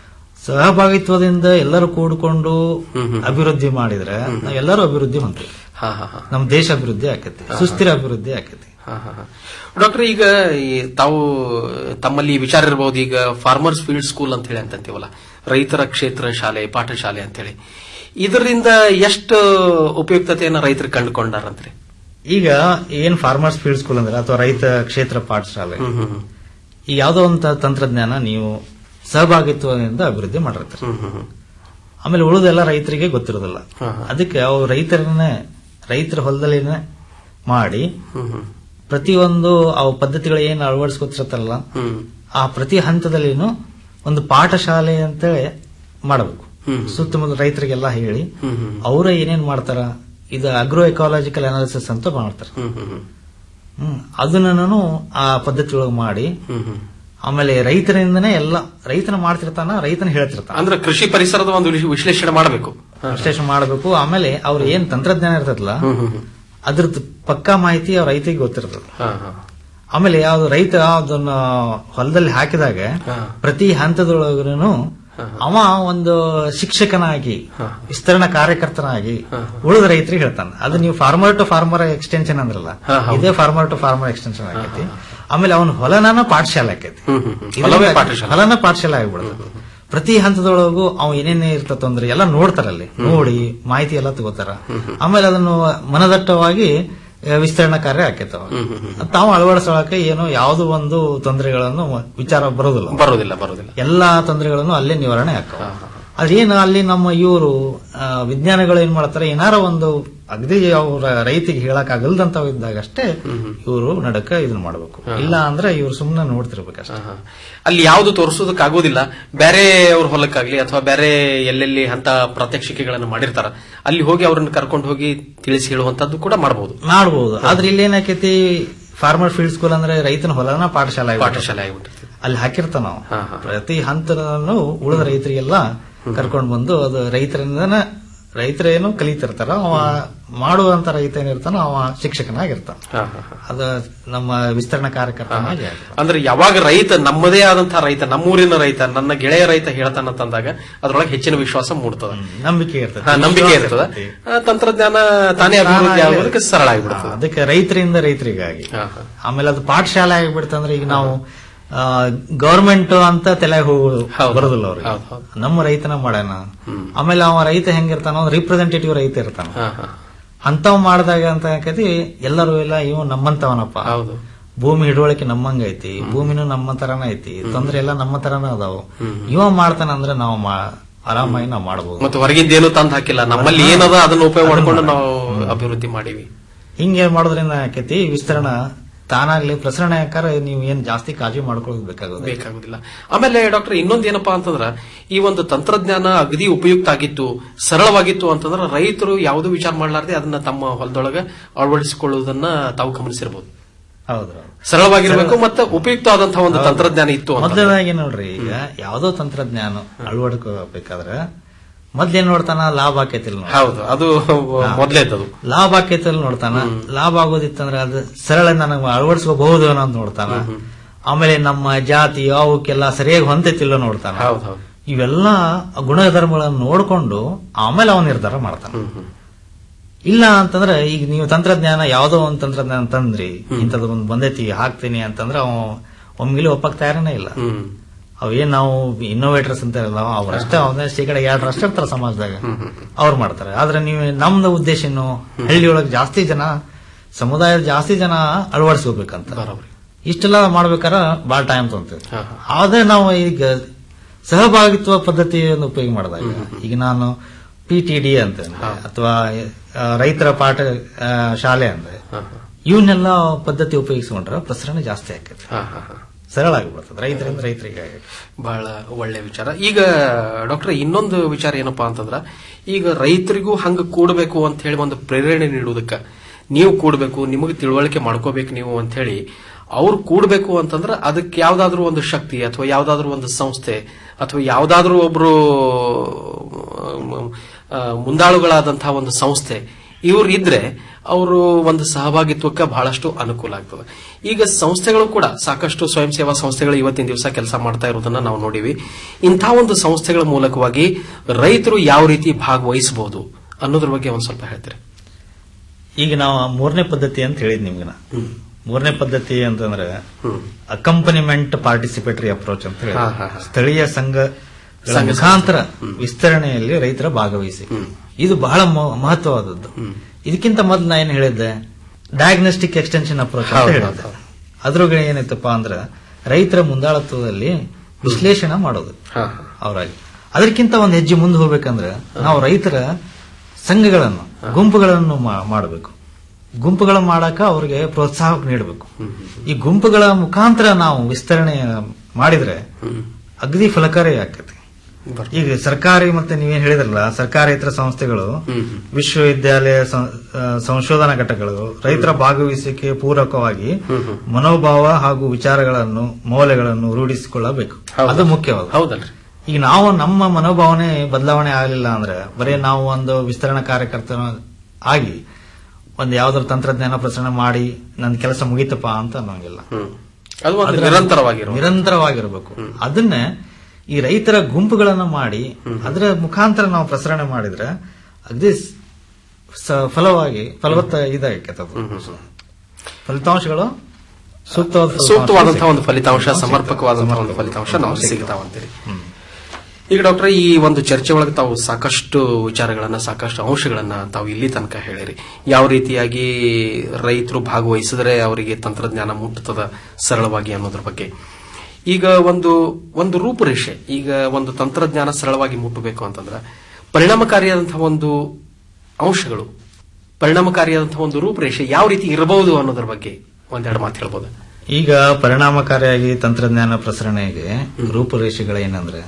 ಸಹಭಾಗಿತ್ವದಿಂದ ಎಲ್ಲರೂ ಕೂಡ್ಕೊಂಡು ಅಭಿವೃದ್ಧಿ ಮಾಡಿದ್ರೆ ನಾವ್ ಎಲ್ಲರೂ ಅಭಿವೃದ್ಧಿ ಹೊಂದ್ತೀವಿ ಹಾ ಹಾ ಹಾ ನಮ್ಮ ದೇಶ ಅಭಿವೃದ್ಧಿ ಆಕೈತಿ ಸುಸ್ಥಿರ ಅಭಿವೃದ್ಧಿ ಆಕೈತಿ ಡಾಕ್ಟರ್ ಈಗ ಈ ತಾವು ತಮ್ಮಲ್ಲಿ ಈ ವಿಚಾರ ಇರಬಹುದು ಈಗ ಫಾರ್ಮರ್ಸ್ ಫೀಲ್ಡ್ ಸ್ಕೂಲ್ ಅಂತ ಹೇಳಿ ಅಂತಂತೀವಲ್ಲ ರೈತರ ಕ್ಷೇತ್ರ ಶಾಲೆ ಪಾಠಶಾಲೆ ಅಂತ ಹೇಳಿ ಇದರಿಂದ ಎಷ್ಟು ಉಪಯುಕ್ತತೆಯನ್ನ ರೈತರು ಕಂಡುಕೊಂಡಾರಂತ್ರಿ ಈಗ ಏನ್ ಫಾರ್ಮರ್ಸ್ ಫೀಲ್ಡ್ ಸ್ಕೂಲ್ ಅಂದ್ರೆ ಅಥವಾ ರೈತ ಕ್ಷೇತ್ರ ಪಾಠಶಾಲೆ ಹ್ಮ್ ಹ್ಮ್ ಈ ಯಾವ್ದೋ ಒಂದು ತಂತ್ರಜ್ಞಾನ ನೀವು ಸಹಭಾಗಿತ್ವದಿಂದ ಅಭಿವೃದ್ಧಿ ಮಾಡಿರ್ತಾರೆ ಹ್ಮ್ ಹ್ಮ್ ಹ್ಮ್ ಆಮೇಲೆ ಉಳಿದೆಲ್ಲ ರೈತರಿಗೆ ಗೊತ್ತಿರೋದಿಲ್ಲ ಹಾ, ಹಾ. ಅದಕ್ಕೆ ಅವ್ರು ರೈತರನ್ನೇ ರೈತರ ಹೊಲದಲ್ಲಿನೇ ಮಾಡಿ ಹ್ಮ್ ಹ್ಮ್ ಪ್ರತಿಯೊಂದು ಅವು ಪದ್ಧತಿಗಳು ಏನು ಅಳವಡಿಸ್ಕೊತಿರ್ತಾರಲ್ಲ ಹ್ಮ್ ಆ ಪ್ರತಿ ಹಂತದಲ್ಲಿನೂ ಒಂದು ಪಾಠಶಾಲೆ ಅಂತೇಳಿ ಮಾಡಬೇಕು ಹ್ಮ್. ಸುತ್ತಮುತ್ತ ರೈತರಿಗೆಲ್ಲ ಹೇಳಿ ಹ್ಮ್ ಹ್ಮ್ ಅವರ ಏನೇನ್ ಮಾಡ್ತಾರ ಇದು ಅಗ್ರೋ ಎಕಾಲಜಿಕಲ್ ಅನಾಲಿಸಿಸ್ ಅಂತ ಮಾಡ್ತಾರೆ ಹ್ಮ್ ಹ್ಮ್ ಹ್ಮ್ ಹ್ಮ್ ಅದನ್ನು ಆ ಪದ್ಧತಿ ಒಳಗೆ ಮಾಡಿ ಹ್ಮ್ ಹ್ಮ್ ಆಮೇಲೆ ರೈತರಿಂದನೇ ಎಲ್ಲ ರೈತನ ಮಾಡ್ತಿರ್ತಾನ ರೈತನ ಹೇಳ್ತಿರ್ತಾನ ಅಂದ್ರೆ ಕೃಷಿ ಪರಿಸರದ ಒಂದು ವಿಶ್ಲೇಷ- ವಿಶ್ಲೇಷಣೆ ಮಾಡಬೇಕು ವಿಶ್ಲೇಷಣೆ ಮಾಡಬೇಕು ಆಮೇಲೆ ಅವ್ರ ಏನ್ ತಂತ್ರಜ್ಞಾನ ಇರ್ತದಲ್ಲ ಅದ್ರದ್ದು ಪಕ್ಕಾ ಮಾಹಿತಿ ಅವ್ರ ರೈತಿಗೆ ಗೊತ್ತಿರ್ತದ ಹಾ ಹಾ ಆಮೇಲೆ ಯಾವ್ದು ರೈತ ಅದನ್ನ ಹೊಲದಲ್ಲಿ ಹಾಕಿದಾಗ ಹಾ. ಪ್ರತಿ ಹಂತದೊಳಗೂ ಅವ ಒಂದು ಶಿಕ್ಷಕನಾಗಿ ವಿಸ್ತರಣಾ ಕಾರ್ಯಕರ್ತನಾಗಿ ಉಳಿದ ರೈತರಿಗೆ ಹೇಳ್ತಾನೆ ಅದು ನೀವು ಫಾರ್ಮರ್ ಟು ಫಾರ್ಮರ್ ಎಕ್ಸ್ಟೆನ್ಷನ್ ಅಂದ್ರಲ್ಲ ಹಾ, ಹೌದು. ಇದೇ ಫಾರ್ಮರ್ ಟು ಫಾರ್ಮರ್ ಎಕ್ಸ್ಟೆನ್ಷನ್ ಆಗೈತಿ ಆಮೇಲೆ ಅವನ ಹೊಲನ ಪಾಠಶಾಲೆ ಆಕೈತಿ ಹ್ಮ್ ಹ್ಮ್ ಹ್ಮ್. ಇದರಿಂದ ಹೊಲವೇ ಪಾಠಶಾಲೆ. ಹೊಲನ ಪಾಠಶಾಲೆ ಆಗ್ಬಿಡುದು ಪ್ರತಿ ಹಂತದೊಳಗೂ ಅವ್ ಏನೇನೇ ಇರ್ತದ ಅಂದ್ರೆ ಎಲ್ಲ ನೋಡ್ತಾರಲ್ಲಿ ನೋಡಿ ಮಾಹಿತಿ ಎಲ್ಲ ತಗೋತಾರ ಆಮೇಲೆ ಅದನ್ನು ಮನದಟ್ಟವಾಗಿ ಆ, ವಿಸ್ತರಣಾ ಕಾರ್ಯ ಆಕೈತವ ತಾವು ಅಳವಡಿಸೋಳಕ್ಕೆ ಏನು ಯಾವ್ದು ಒಂದು ತೊಂದರೆಗಳನ್ನು ವಿಚಾರ ಬರೋದಿಲ್ಲ ಬರೋದಿಲ್ಲ ಬರೋದಿಲ್ಲ ಎಲ್ಲಾ ತೊಂದರೆಗಳನ್ನು ಅಲ್ಲೇ ನಿವಾರಣೆ ಆಗ್ತಾವ ಅದೇನು ಅಲ್ಲಿ ನಮ್ಮ ಇವರು ವಿಜ್ಞಾನಿಗಳು ಏನ್ ಮಾಡ್ತಾರೆ ಏನಾರ ಒಂದು ಅಗದಿ ಅವ್ರ ರೈತಿಗೆ ಹೇಳಕ್ ಆಗಲ್ದಂತ ಇದ್ದಾಗ ಅಷ್ಟೇ ಇವರು ನಡಕ ಇದನ್ನ ಮಾಡ್ಬೇಕು ಇಲ್ಲ ಅಂದ್ರೆ ಇವ್ರು ಸುಮ್ನೆ ನೋಡ್ತಿರ್ಬೇಕಷ್ಟೇ ಹಾ. ಅಲ್ಲಿ ಯಾವುದು ತೋರಿಸೋದಕ್ ಆಗೋದಿಲ್ಲ ಬೇರೆ ಅವ್ರ ಹೊಲಕ್ಕಾಗ್ಲಿ ಅಥವಾ ಬೇರೆ ಎಲ್ಲೆಲ್ಲಿ ಅಂತ ಪ್ರಾತ್ಯಕ್ಷಿಕೆಗಳನ್ನು ಮಾಡಿರ್ತಾರ ಅಲ್ಲಿ ಹೋಗಿ ಅವ್ರನ್ನ ಕರ್ಕೊಂಡು ಹೋಗಿ ತಿಳಿಸಿ ಹೇಳುವಂತದ್ದು ಕೂಡ ಮಾಡಬಹುದು ಮಾಡ್ಬೋದು ಆದ್ರೆ ಇಲ್ಲಿ ಏನಾಕೈತಿ ಫಾರ್ಮರ್ ಫೀಲ್ಡ್ ಸ್ಕೂಲ್ ಅಂದ್ರೆ ರೈತನ ಹೊಲನ ಪಾಠಶಾಲೆ ಆಗ್ಬಿಟ್ಟೈತಿ. ಪಾಠಶಾಲೆ ಆಗಿಬಿಟ್ಟಿರ್ತದೆ ಅಲ್ಲಿ ಹಾಕಿರ್ತಾನ ನಾವು ಹಾ, ಹಾ. ಪ್ರತಿ ಹಂತನೂ ಉಳಿದ ರೈತರಿಗೆಲ್ಲ ಕರ್ಕೊಂಡು ಬಂದು ಅದು ರೈತರಿಂದನ ರೈತರೇನು ಕಲಿತಿರ್ತಾರ ಅವ ಮಾಡುವಂತ ರೈತ ಏನಿರ್ತಾನ ಅವ ಶಿಕ್ಷಕನಾಗಿರ್ತಾನ ಹಾ, ಹಾ, ಹಾ. ಅದು ನಮ್ಮ ವಿಸ್ತರಣಾ ಕಾರ್ಯಕರ್ತನಾಗಿ ಆಗಿರ್ತಾನ. ಅಂದ್ರೆ ಯಾವಾಗ ರೈತ ನಮ್ಮದೇ ಆದಂತಹ ರೈತ ನಮ್ಮೂರಿನ ರೈತ ನನ್ನ ಗೆಳೆಯ ರೈತ ಹೇಳ್ತಾನಂತಂದಾಗ ಅದ್ರೊಳಗೆ ಹೆಚ್ಚಿನ ವಿಶ್ವಾಸ ಮೂಡ್ತದ ನಂಬಿಕೆ ಇರ್ತದೆ ಹಾ, ನಂಬಿಕೆ ವಿಶ್ವಾಸ ಇರ್ತದ ಇರ್ತೈತಿ. ಆ, ತಂತ್ರಜ್ಞಾನ ತಾನೇ ಅಭಿವೃದ್ಧಿ ಆಗೋದಕ್ಕೆ ಸರಳ ಆಗಿಬಿಡ್ತದೆ ಅದಕ್ಕೆ ರೈತರಿಂದ ರೈತರಿಗಾಗಿ ಹಾ, ಹಾ. ಆಮೇಲೆ ಅದು ಪಾಠಶಾಲೆ ಆಗಿಬಿಡ್ತಂದ್ರೆ ಈಗ ನಾವು ಗವರ್ಮೆಂಟ್ ಅಂತ ತಲೆ ಹೋಗೋದು ಹೌದು. ಬರೋದಿಲ್ಲ ಅವ್ರಿಗೆ ಹೌದು, ಹೌದು. ನಮ್ಮ ರೈತನ ಮಾಡ್ಯಾನ ಆಮೇಲೆ ಅವ ರೈತ ಹೆಂಗಿರ್ತಾನ ರಿಪ್ರೆಸೆಂಟೇಟಿವ್ ರೈತ ಇರ್ತಾನ ಹಾ, ಹಾ. ಅಂತವ್ ಮಾಡಿದಾಗ ಅಂತ ಆಕೈತಿ ಎಲ್ಲರೂ ಇಲ್ಲ ಇವ್ ನಮ್ಮಂತವನಪ್ಪ ಹೌದು ಭೂಮಿ ಹಿಡುವಳಿಕೆ ನಮ್ಮಂಗ ಐತಿ ಭೂಮಿನೂ ನಮ್ಮ ತರನ ಐತಿ ತೊಂದ್ರೆ ಎಲ್ಲ ನಮ್ಮ ತರನ ಅದಾವು ಇವ ಮಾಡ್ತಾನ ಅಂದ್ರೆ ನಾವು ಮಾ- ಆರಾಮಾಗಿ ನಾವು ಮಾಡಬಹುದು ಮತ್ತೆ ಹೊರಗಿಂದ ಏನು ತಂದು ಹಾಕಿಲ್ಲ ನಮ್ಮಲ್ಲಿ ಏನದ ಅದನ್ನ ಉಪಯೋಗ ಮಾಡ್ಕೊಂಡು ನಾವು ಅಭಿವೃದ್ಧಿ ಮಾಡೀವಿ ಹಿಂಗೆ ಮಾಡೋದ್ರಿಂದ ಆಕೈತಿ ವಿಸ್ತರಣ ತಾನಾಗ್ಲಿ ಪ್ರಸರಣ ಆಕಾರ ನೀವು ಏನ್ ಜಾಸ್ತಿ ಕಾಳಜಿ ಮಾಡ್ಕೊಳ್ಳೋದು ಬೇಕಾಗೋದು ಬೇಕಾಗುದಿಲ್ಲ ಆಮೇಲೆ ಡಾಕ್ಟರ್ ಇನ್ನೊಂದ್ ಏನಪ್ಪಾ ಅಂತಂದ್ರ ಈ ಒಂದು ತಂತ್ರಜ್ಞಾನ ಅಗದಿ ಉಪಯುಕ್ತ ಆಗಿತ್ತು ಸರಳವಾಗಿತ್ತು ಅಂತಂದ್ರ ರೈತರು ಯಾವುದೂ ವಿಚಾರ ಮಾಡಲಾರ್ದೆ ಅದನ್ನ ತಮ್ಮ ಹೊಲದೊಳಗ ಅಳವಡಿಸಿಕೊಳ್ಳುವುದನ್ನ ತಾವು ಗಮನಿಸಿರ್ಬೋದು ಹೌದು ಸರಳವಾಗಿರ್ಬೇಕು ಮತ್ತೆ ಉಪಯುಕ್ತವಾದಂತಹ ಒಂದು ತಂತ್ರಜ್ಞಾನ ಇತ್ತು ಅಂತ ಮೊದಲನೇದಾಗಿ ನೋಡ್ರಿ ಈಗ ಯಾವ್ದೋ ತಂತ್ರಜ್ಞಾನ ಅಳವಡಿಕೋಬೇಕಾದ್ರೆ ಮೊದ್ಲೇನ್ ನೋಡ್ತಾನ ಲಾಭ ಆಕೈತಿಲ್ ನೋಡಿ ಹೌದು ಅದು ಮೊದಲೇದದು ಲಾಭ ಆಕೈತಿಲ್ ನೋಡ್ತಾನ ಲಾಭ ಆಗೋದಿತ್ತಂದ್ರೆ ಅದು ಸರಳ ನನಗೆ ಅಳವಡಿಸ್ಕೋಬಹುದು ಅನ್ನೋ ಅಂತ ನೋಡ್ತಾನ ಆಮೇಲೆ ನಮ್ಮ ಜಾತಿ ಅವಕ್ಕೆಲ್ಲ ಸರಿಯಾಗಿ ಹೊಂದೈತಿಲ್ಲ ನೋಡ್ತಾನ ಹೌದು ಹೌದು ಇವೆಲ್ಲ ಗುಣಧರ್ಮಗಳನ್ನು ನೋಡ್ಕೊಂಡು ಆಮೇಲೆ ಅವನ ನಿರ್ಧಾರ ಮಾಡ್ತಾನ ಇಲ್ಲ ಅಂತಂದ್ರೆ ಈಗ ನೀವು ತಂತ್ರಜ್ಞಾನ ಯಾವ್ದೋ ಒಂದು ತಂತ್ರಜ್ಞಾನ ತಂದ್ರಿ ಇಂಥದ್ದು ಒಂದು ಬಂದೈತಿ ಹಾಕ್ತೀನಿ ಅಂತಂದ್ರೆ ಅವ ಒಮ್ಮಿಲಿ ಒಪ್ಪಕ್ ತಯಾರನೇ ಇಲ್ಲ ಹ್ಮ್ ಅವೇನ್ ನಾವು ಇನ್ನೋವೇಟರ್ಸ್ ಅಂತ ಇರಲ್ಲ ಅವರಷ್ಟೇ ಅವನ ಶೇಕಡ ಎರಡರಷ್ಟೇ ಇರ್ತಾರೆ ಸಮಾಜದಾಗ ಅವ್ರು ಮಾಡ್ತಾರೆ ಆದ್ರೆ ನೀವು ನಮ್ದು ಉದ್ದೇಶ ಏನು ಹಳ್ಳಿಯೊಳಗೆ ಜಾಸ್ತಿ ಜನ ಸಮುದಾಯದ ಜಾಸ್ತಿ ಜನ ಅಳವಡಿಸ್ಕೋಬೇಕಂತ ಬರೋಬ್ರಿ ಇಷ್ಟೆಲ್ಲ ಮಾಡ್ಬೇಕಾರ ಬಾಳ ಟೈಮ್ ತೊಂತೇವೆ ಹಾ, ಆದ್ರೆ ನಾವು ಈಗ ಸಹಭಾಗಿತ್ವ ಪದ್ಧತಿಯನ್ನು ಉಪಯೋಗ ಮಾಡಿದಾಗ ಈಗ ನಾನು ಪಿ ಟಿ ಡಿ ಅಂತ ಅಥವಾ ಆ, ರೈತರ ಪಾಠ ಆ, ಶಾಲೆ ಅಂದ್ರೆ ಇವನ್ನೆಲ್ಲ ಪದ್ಧತಿ ಉಪಯೋಗಿಸ್ಕೊಂಡ್ರೆ ಪ್ರಸರಣ ಜಾಸ್ತಿ ಆಕೈತಿ ಹಾ ಹಾ ಹಾ ಸರಳ ಆಗಿಬಿಡ್ತದೆ ರೈತರಿಂದ ರೈತರಿಗೆ ಆಗೈತಿ. ಬಹಳ ಒಳ್ಳೆ ವಿಚಾರ ಈಗ ಡಾಕ್ಟರ್ ಇನ್ನೊಂದು ವಿಚಾರ ಏನಪ್ಪಾ ಅಂತಂದ್ರ ಈಗ ರೈತರಿಗೂ ಹಂಗ ಕೂಡಬೇಕು ಅಂತ ಹೇಳಿ ಒಂದು ಪ್ರೇರಣೆ ನೀಡುವುದಕ್ಕ ನೀವು ಕೂಡಬೇಕು ನಿಮಗೆ ತಿಳುವಳಿಕೆ ಮಾಡ್ಕೋಬೇಕು ನೀವು ಅಂತ ಹೇಳಿ ಅವ್ರು ಕೂಡಬೇಕು ಅಂತಂದ್ರ ಅದಕ್ಕೆ ಯಾವ್ದಾದ್ರು ಒಂದು ಶಕ್ತಿ ಅಥವಾ ಯಾವ್ದಾದ್ರು ಒಂದು ಸಂಸ್ಥೆ ಅಥವಾ ಯಾವ್ದಾದ್ರು ಒಬ್ರು ಆ, ಮುಂದಾಳುಗಳಾದಂತಹ ಒಂದು ಸಂಸ್ಥೆ ಇವ್ರು ಇದ್ರೆ ಅವರು ಒಂದು ಸಹಭಾಗಿತ್ವಕ್ಕೆ ಬಹಳಷ್ಟು ಅನುಕೂಲ ಆಗ್ತದೆ ಈಗ ಸಂಸ್ಥೆಗಳು ಕೂಡ ಸಾಕಷ್ಟು ಸ್ವಯಂ ಸೇವಾ ಸಂಸ್ಥೆಗಳು ಇವತ್ತಿನ ದಿವಸ ಕೆಲಸ ಮಾಡ್ತಾ ಇರೋದನ್ನ ನಾವು ನೋಡಿವಿ ಇಂಥ ಒಂದು ಸಂಸ್ಥೆಗಳ ಮೂಲಕವಾಗಿ ರೈತರು ಯಾವ ರೀತಿ ಭಾಗವಹಿಸಬಹುದು ಅನ್ನೋದ್ರ ಬಗ್ಗೆ ಒಂದ್ ಸ್ವಲ್ಪ ಹೇಳ್ತೀರಿ ಈಗ ನಾವು ಮೂರನೇ ಪದ್ಧತಿ ಅಂತ ಹೇಳಿದ್ ನಿಮ್ಗೆ ನಾ. ಮೂರನೇ ಪದ್ಧತಿ ಅಂತಂದ್ರೆ ಅಕಂಪನಿಮೆಂಟ್ ಪಾರ್ಟಿಸಿಪೇಟರಿ ಅಪ್ರೋಚ್ ಅಂತ ಹೇಳಿ ಹಾ, ಹಾ, ಹಾ. ಸ್ಥಳೀಯ ಸಂಘ ಸಂಘ ಮುಖಾಂತರ ವಿಸ್ತರಣೆಯಲ್ಲಿ ರೈತರ ಭಾಗವಹಿಸಿ ಇದು ಬಹಳ ಮ- ಮಹತ್ವವಾದದ್ದು ಇದಕ್ಕಿಂತ ಮೊದಲು ನಾ ಏನ್ ಹೇಳಿದ್ದೆ ಡಯಾಗ್ನೋಸ್ಟಿಕ್ ಎಕ್ಸ್ಟೆನ್ಷನ್ ಅಪ್ರೋಚ್ ಅಂತ ಹೌದು, ಹೇಳಿದ್ದೆ ಅದ್ರೊಳಗೆ ಏನೈತಪ್ಪ ಅಂದ್ರೆ ರೈತರ ಮುಂದಾಳತ್ವದಲ್ಲಿ ವಿಶ್ಲೇಷಣೆ ಮಾಡೋದು ಹಾ, ಅವರಾಗಿ ಅದಕ್ಕಿಂತ ಒಂದು ಹೆಜ್ಜೆ ಮುಂದೆ ಹೋಗ್ಬೇಕಂದ್ರೆ ನಾವು ರೈತರ ಸಂಘಗಳನ್ನು ಗುಂಪುಗಳನ್ನು ಮಾ- ಮಾಡಬೇಕು ಗುಂಪುಗಳ ಮಾಡಕ ಅವ್ರಿಗೆ ಪ್ರೋತ್ಸಾಹ ನೀಡಬೇಕು ಈ ಗುಂಪುಗಳ ಮುಖಾಂತರ ನಾವು ವಿಸ್ತರಣೆ ಮಾಡಿದ್ರೆ ಅಗದಿ ಫಲಕಾರಿ ಆಕತಿ ಈಗ ಸರ್ಕಾರಿ ಮತ್ತೆ ನೀವೇನ್ ಹೇಳಿದ್ರಲ್ಲ ಸರ್ಕಾರೇತರ ಸಂಸ್ಥೆಗಳು ವಿಶ್ವವಿದ್ಯಾಲಯ ಸಂ- ಆ, ಸಂಶೋಧನಾ ಘಟಕಗಳು ರೈತರ ಭಾಗವಹಿಸುವಿಕೆ ಪೂರಕವಾಗಿ ಮನೋಭಾವ ಹಾಗೂ ವಿಚಾರಗಳನ್ನು ಮೌಲ್ಯಗಳನ್ನು ರೂಢಿಸಿಕೊಳ್ಳಬೇಕು ಅದು ಮುಖ್ಯವಾದ ಹೌದಲ್ರಿ ಈಗ ನಾವು ನಮ್ಮ ಮನೋಭಾವನೆ ಬದಲಾವಣೆ ಆಗಲಿಲ್ಲ ಅಂದ್ರೆ ಬರೀ ನಾವು ಒಂದು ವಿಸ್ತರಣಾ ಕಾರ್ಯಕರ್ತ ಆಗಿ ಒಂದು ಯಾವ್ದಾದ್ರು ತಂತ್ರಜ್ಞಾನ ಪ್ರಸರಣ ಮಾಡಿ ನನ್ನ ಕೆಲಸ ಮುಗೀತಪ್ಪ ಅಂತ ಅನ್ನೋಂಗಿಲ್ಲ ಹ್ಮ್ ಅದು ಒಂದು ಅದ್ರ- ನಿರಂತರವಾಗಿರೋ ನಿರಂತರವಾಗಿರ್ಬೇಕು ಅದನ್ನ ಈ ರೈತರ ಗುಂಪುಗಳನ್ನ ಮಾಡಿ ಅದರ ಮುಖಾಂತರ ನಾವು ಪ್ರಸರಣ ಮಾಡಿದ್ರೆ ಅಗದಿ ಸ- ಫಲವಾಗಿ ಫಲವತ್ತ ಇದಾಗೈತೆ ಫಲಿತಾಂಶಗಳು ಸೂಕ್ತವಾದ ಫಲಿತಾಂಶ ಸೂಕ್ತವಾದಂತಹ ಒಂದು ಫಲಿತಾಂಶ ಸಮರ್ಪಕವಾದಂತಹ ಒಂದು ಫಲಿತಾಂಶ ನಾವು ಸಿಗ್ತಾವಂತೀರಿ ಈಗ ಡಾಕ್ಟರ್ ಈ ಒಂದು ಚರ್ಚೆ ಒಳಗೆ ತಾವು ಸಾಕಷ್ಟು ವಿಚಾರಗಳನ್ನ ಸಾಕಷ್ಟು ಅಂಶಗಳನ್ನ ತಾವು ಇಲ್ಲಿ ತನಕ ಹೇಳಿರಿ ಯಾವ ರೀತಿಯಾಗಿ ರೈತರು ಭಾಗವಹಿಸಿದ್ರೆ ಅವರಿಗೆ ತಂತ್ರಜ್ಞಾನ ಮುಟ್ಟುತ್ತದ ಸರಳವಾಗಿ ಅನ್ನೋದ್ರ ಬಗ್ಗೆ ಈಗ ಒಂದು ಒಂದು ರೂಪುರೇಷೆ ಈಗ ಒಂದು ತಂತ್ರಜ್ಞಾನ ಸರಳವಾಗಿ ಮುಟ್ಟಬೇಕು ಅಂತಂದ್ರೆ ಪರಿಣಾಮಕಾರಿಯಾದಂತಹ ಒಂದು ಅಂಶಗಳು ಪರಿಣಾಮಕಾರಿಯಾದಂತಹ ಒಂದು ರೂಪುರೇಷೆ ಯಾವ ರೀತಿ ಇರಬಹುದು ಅನ್ನೋದ್ರ ಬಗ್ಗೆ ಒಂದೆರಡು ಮಾತು ಹೇಳ್ಬೋದು ಈಗ ಪರಿಣಾಮಕಾರಿಯಾಗಿ ತಂತ್ರಜ್ಞಾನ ಪ್ರಸರಣೆಗೆ ರೂಪುರೇಷೆಗಳು ಏನಂದ್ರೆ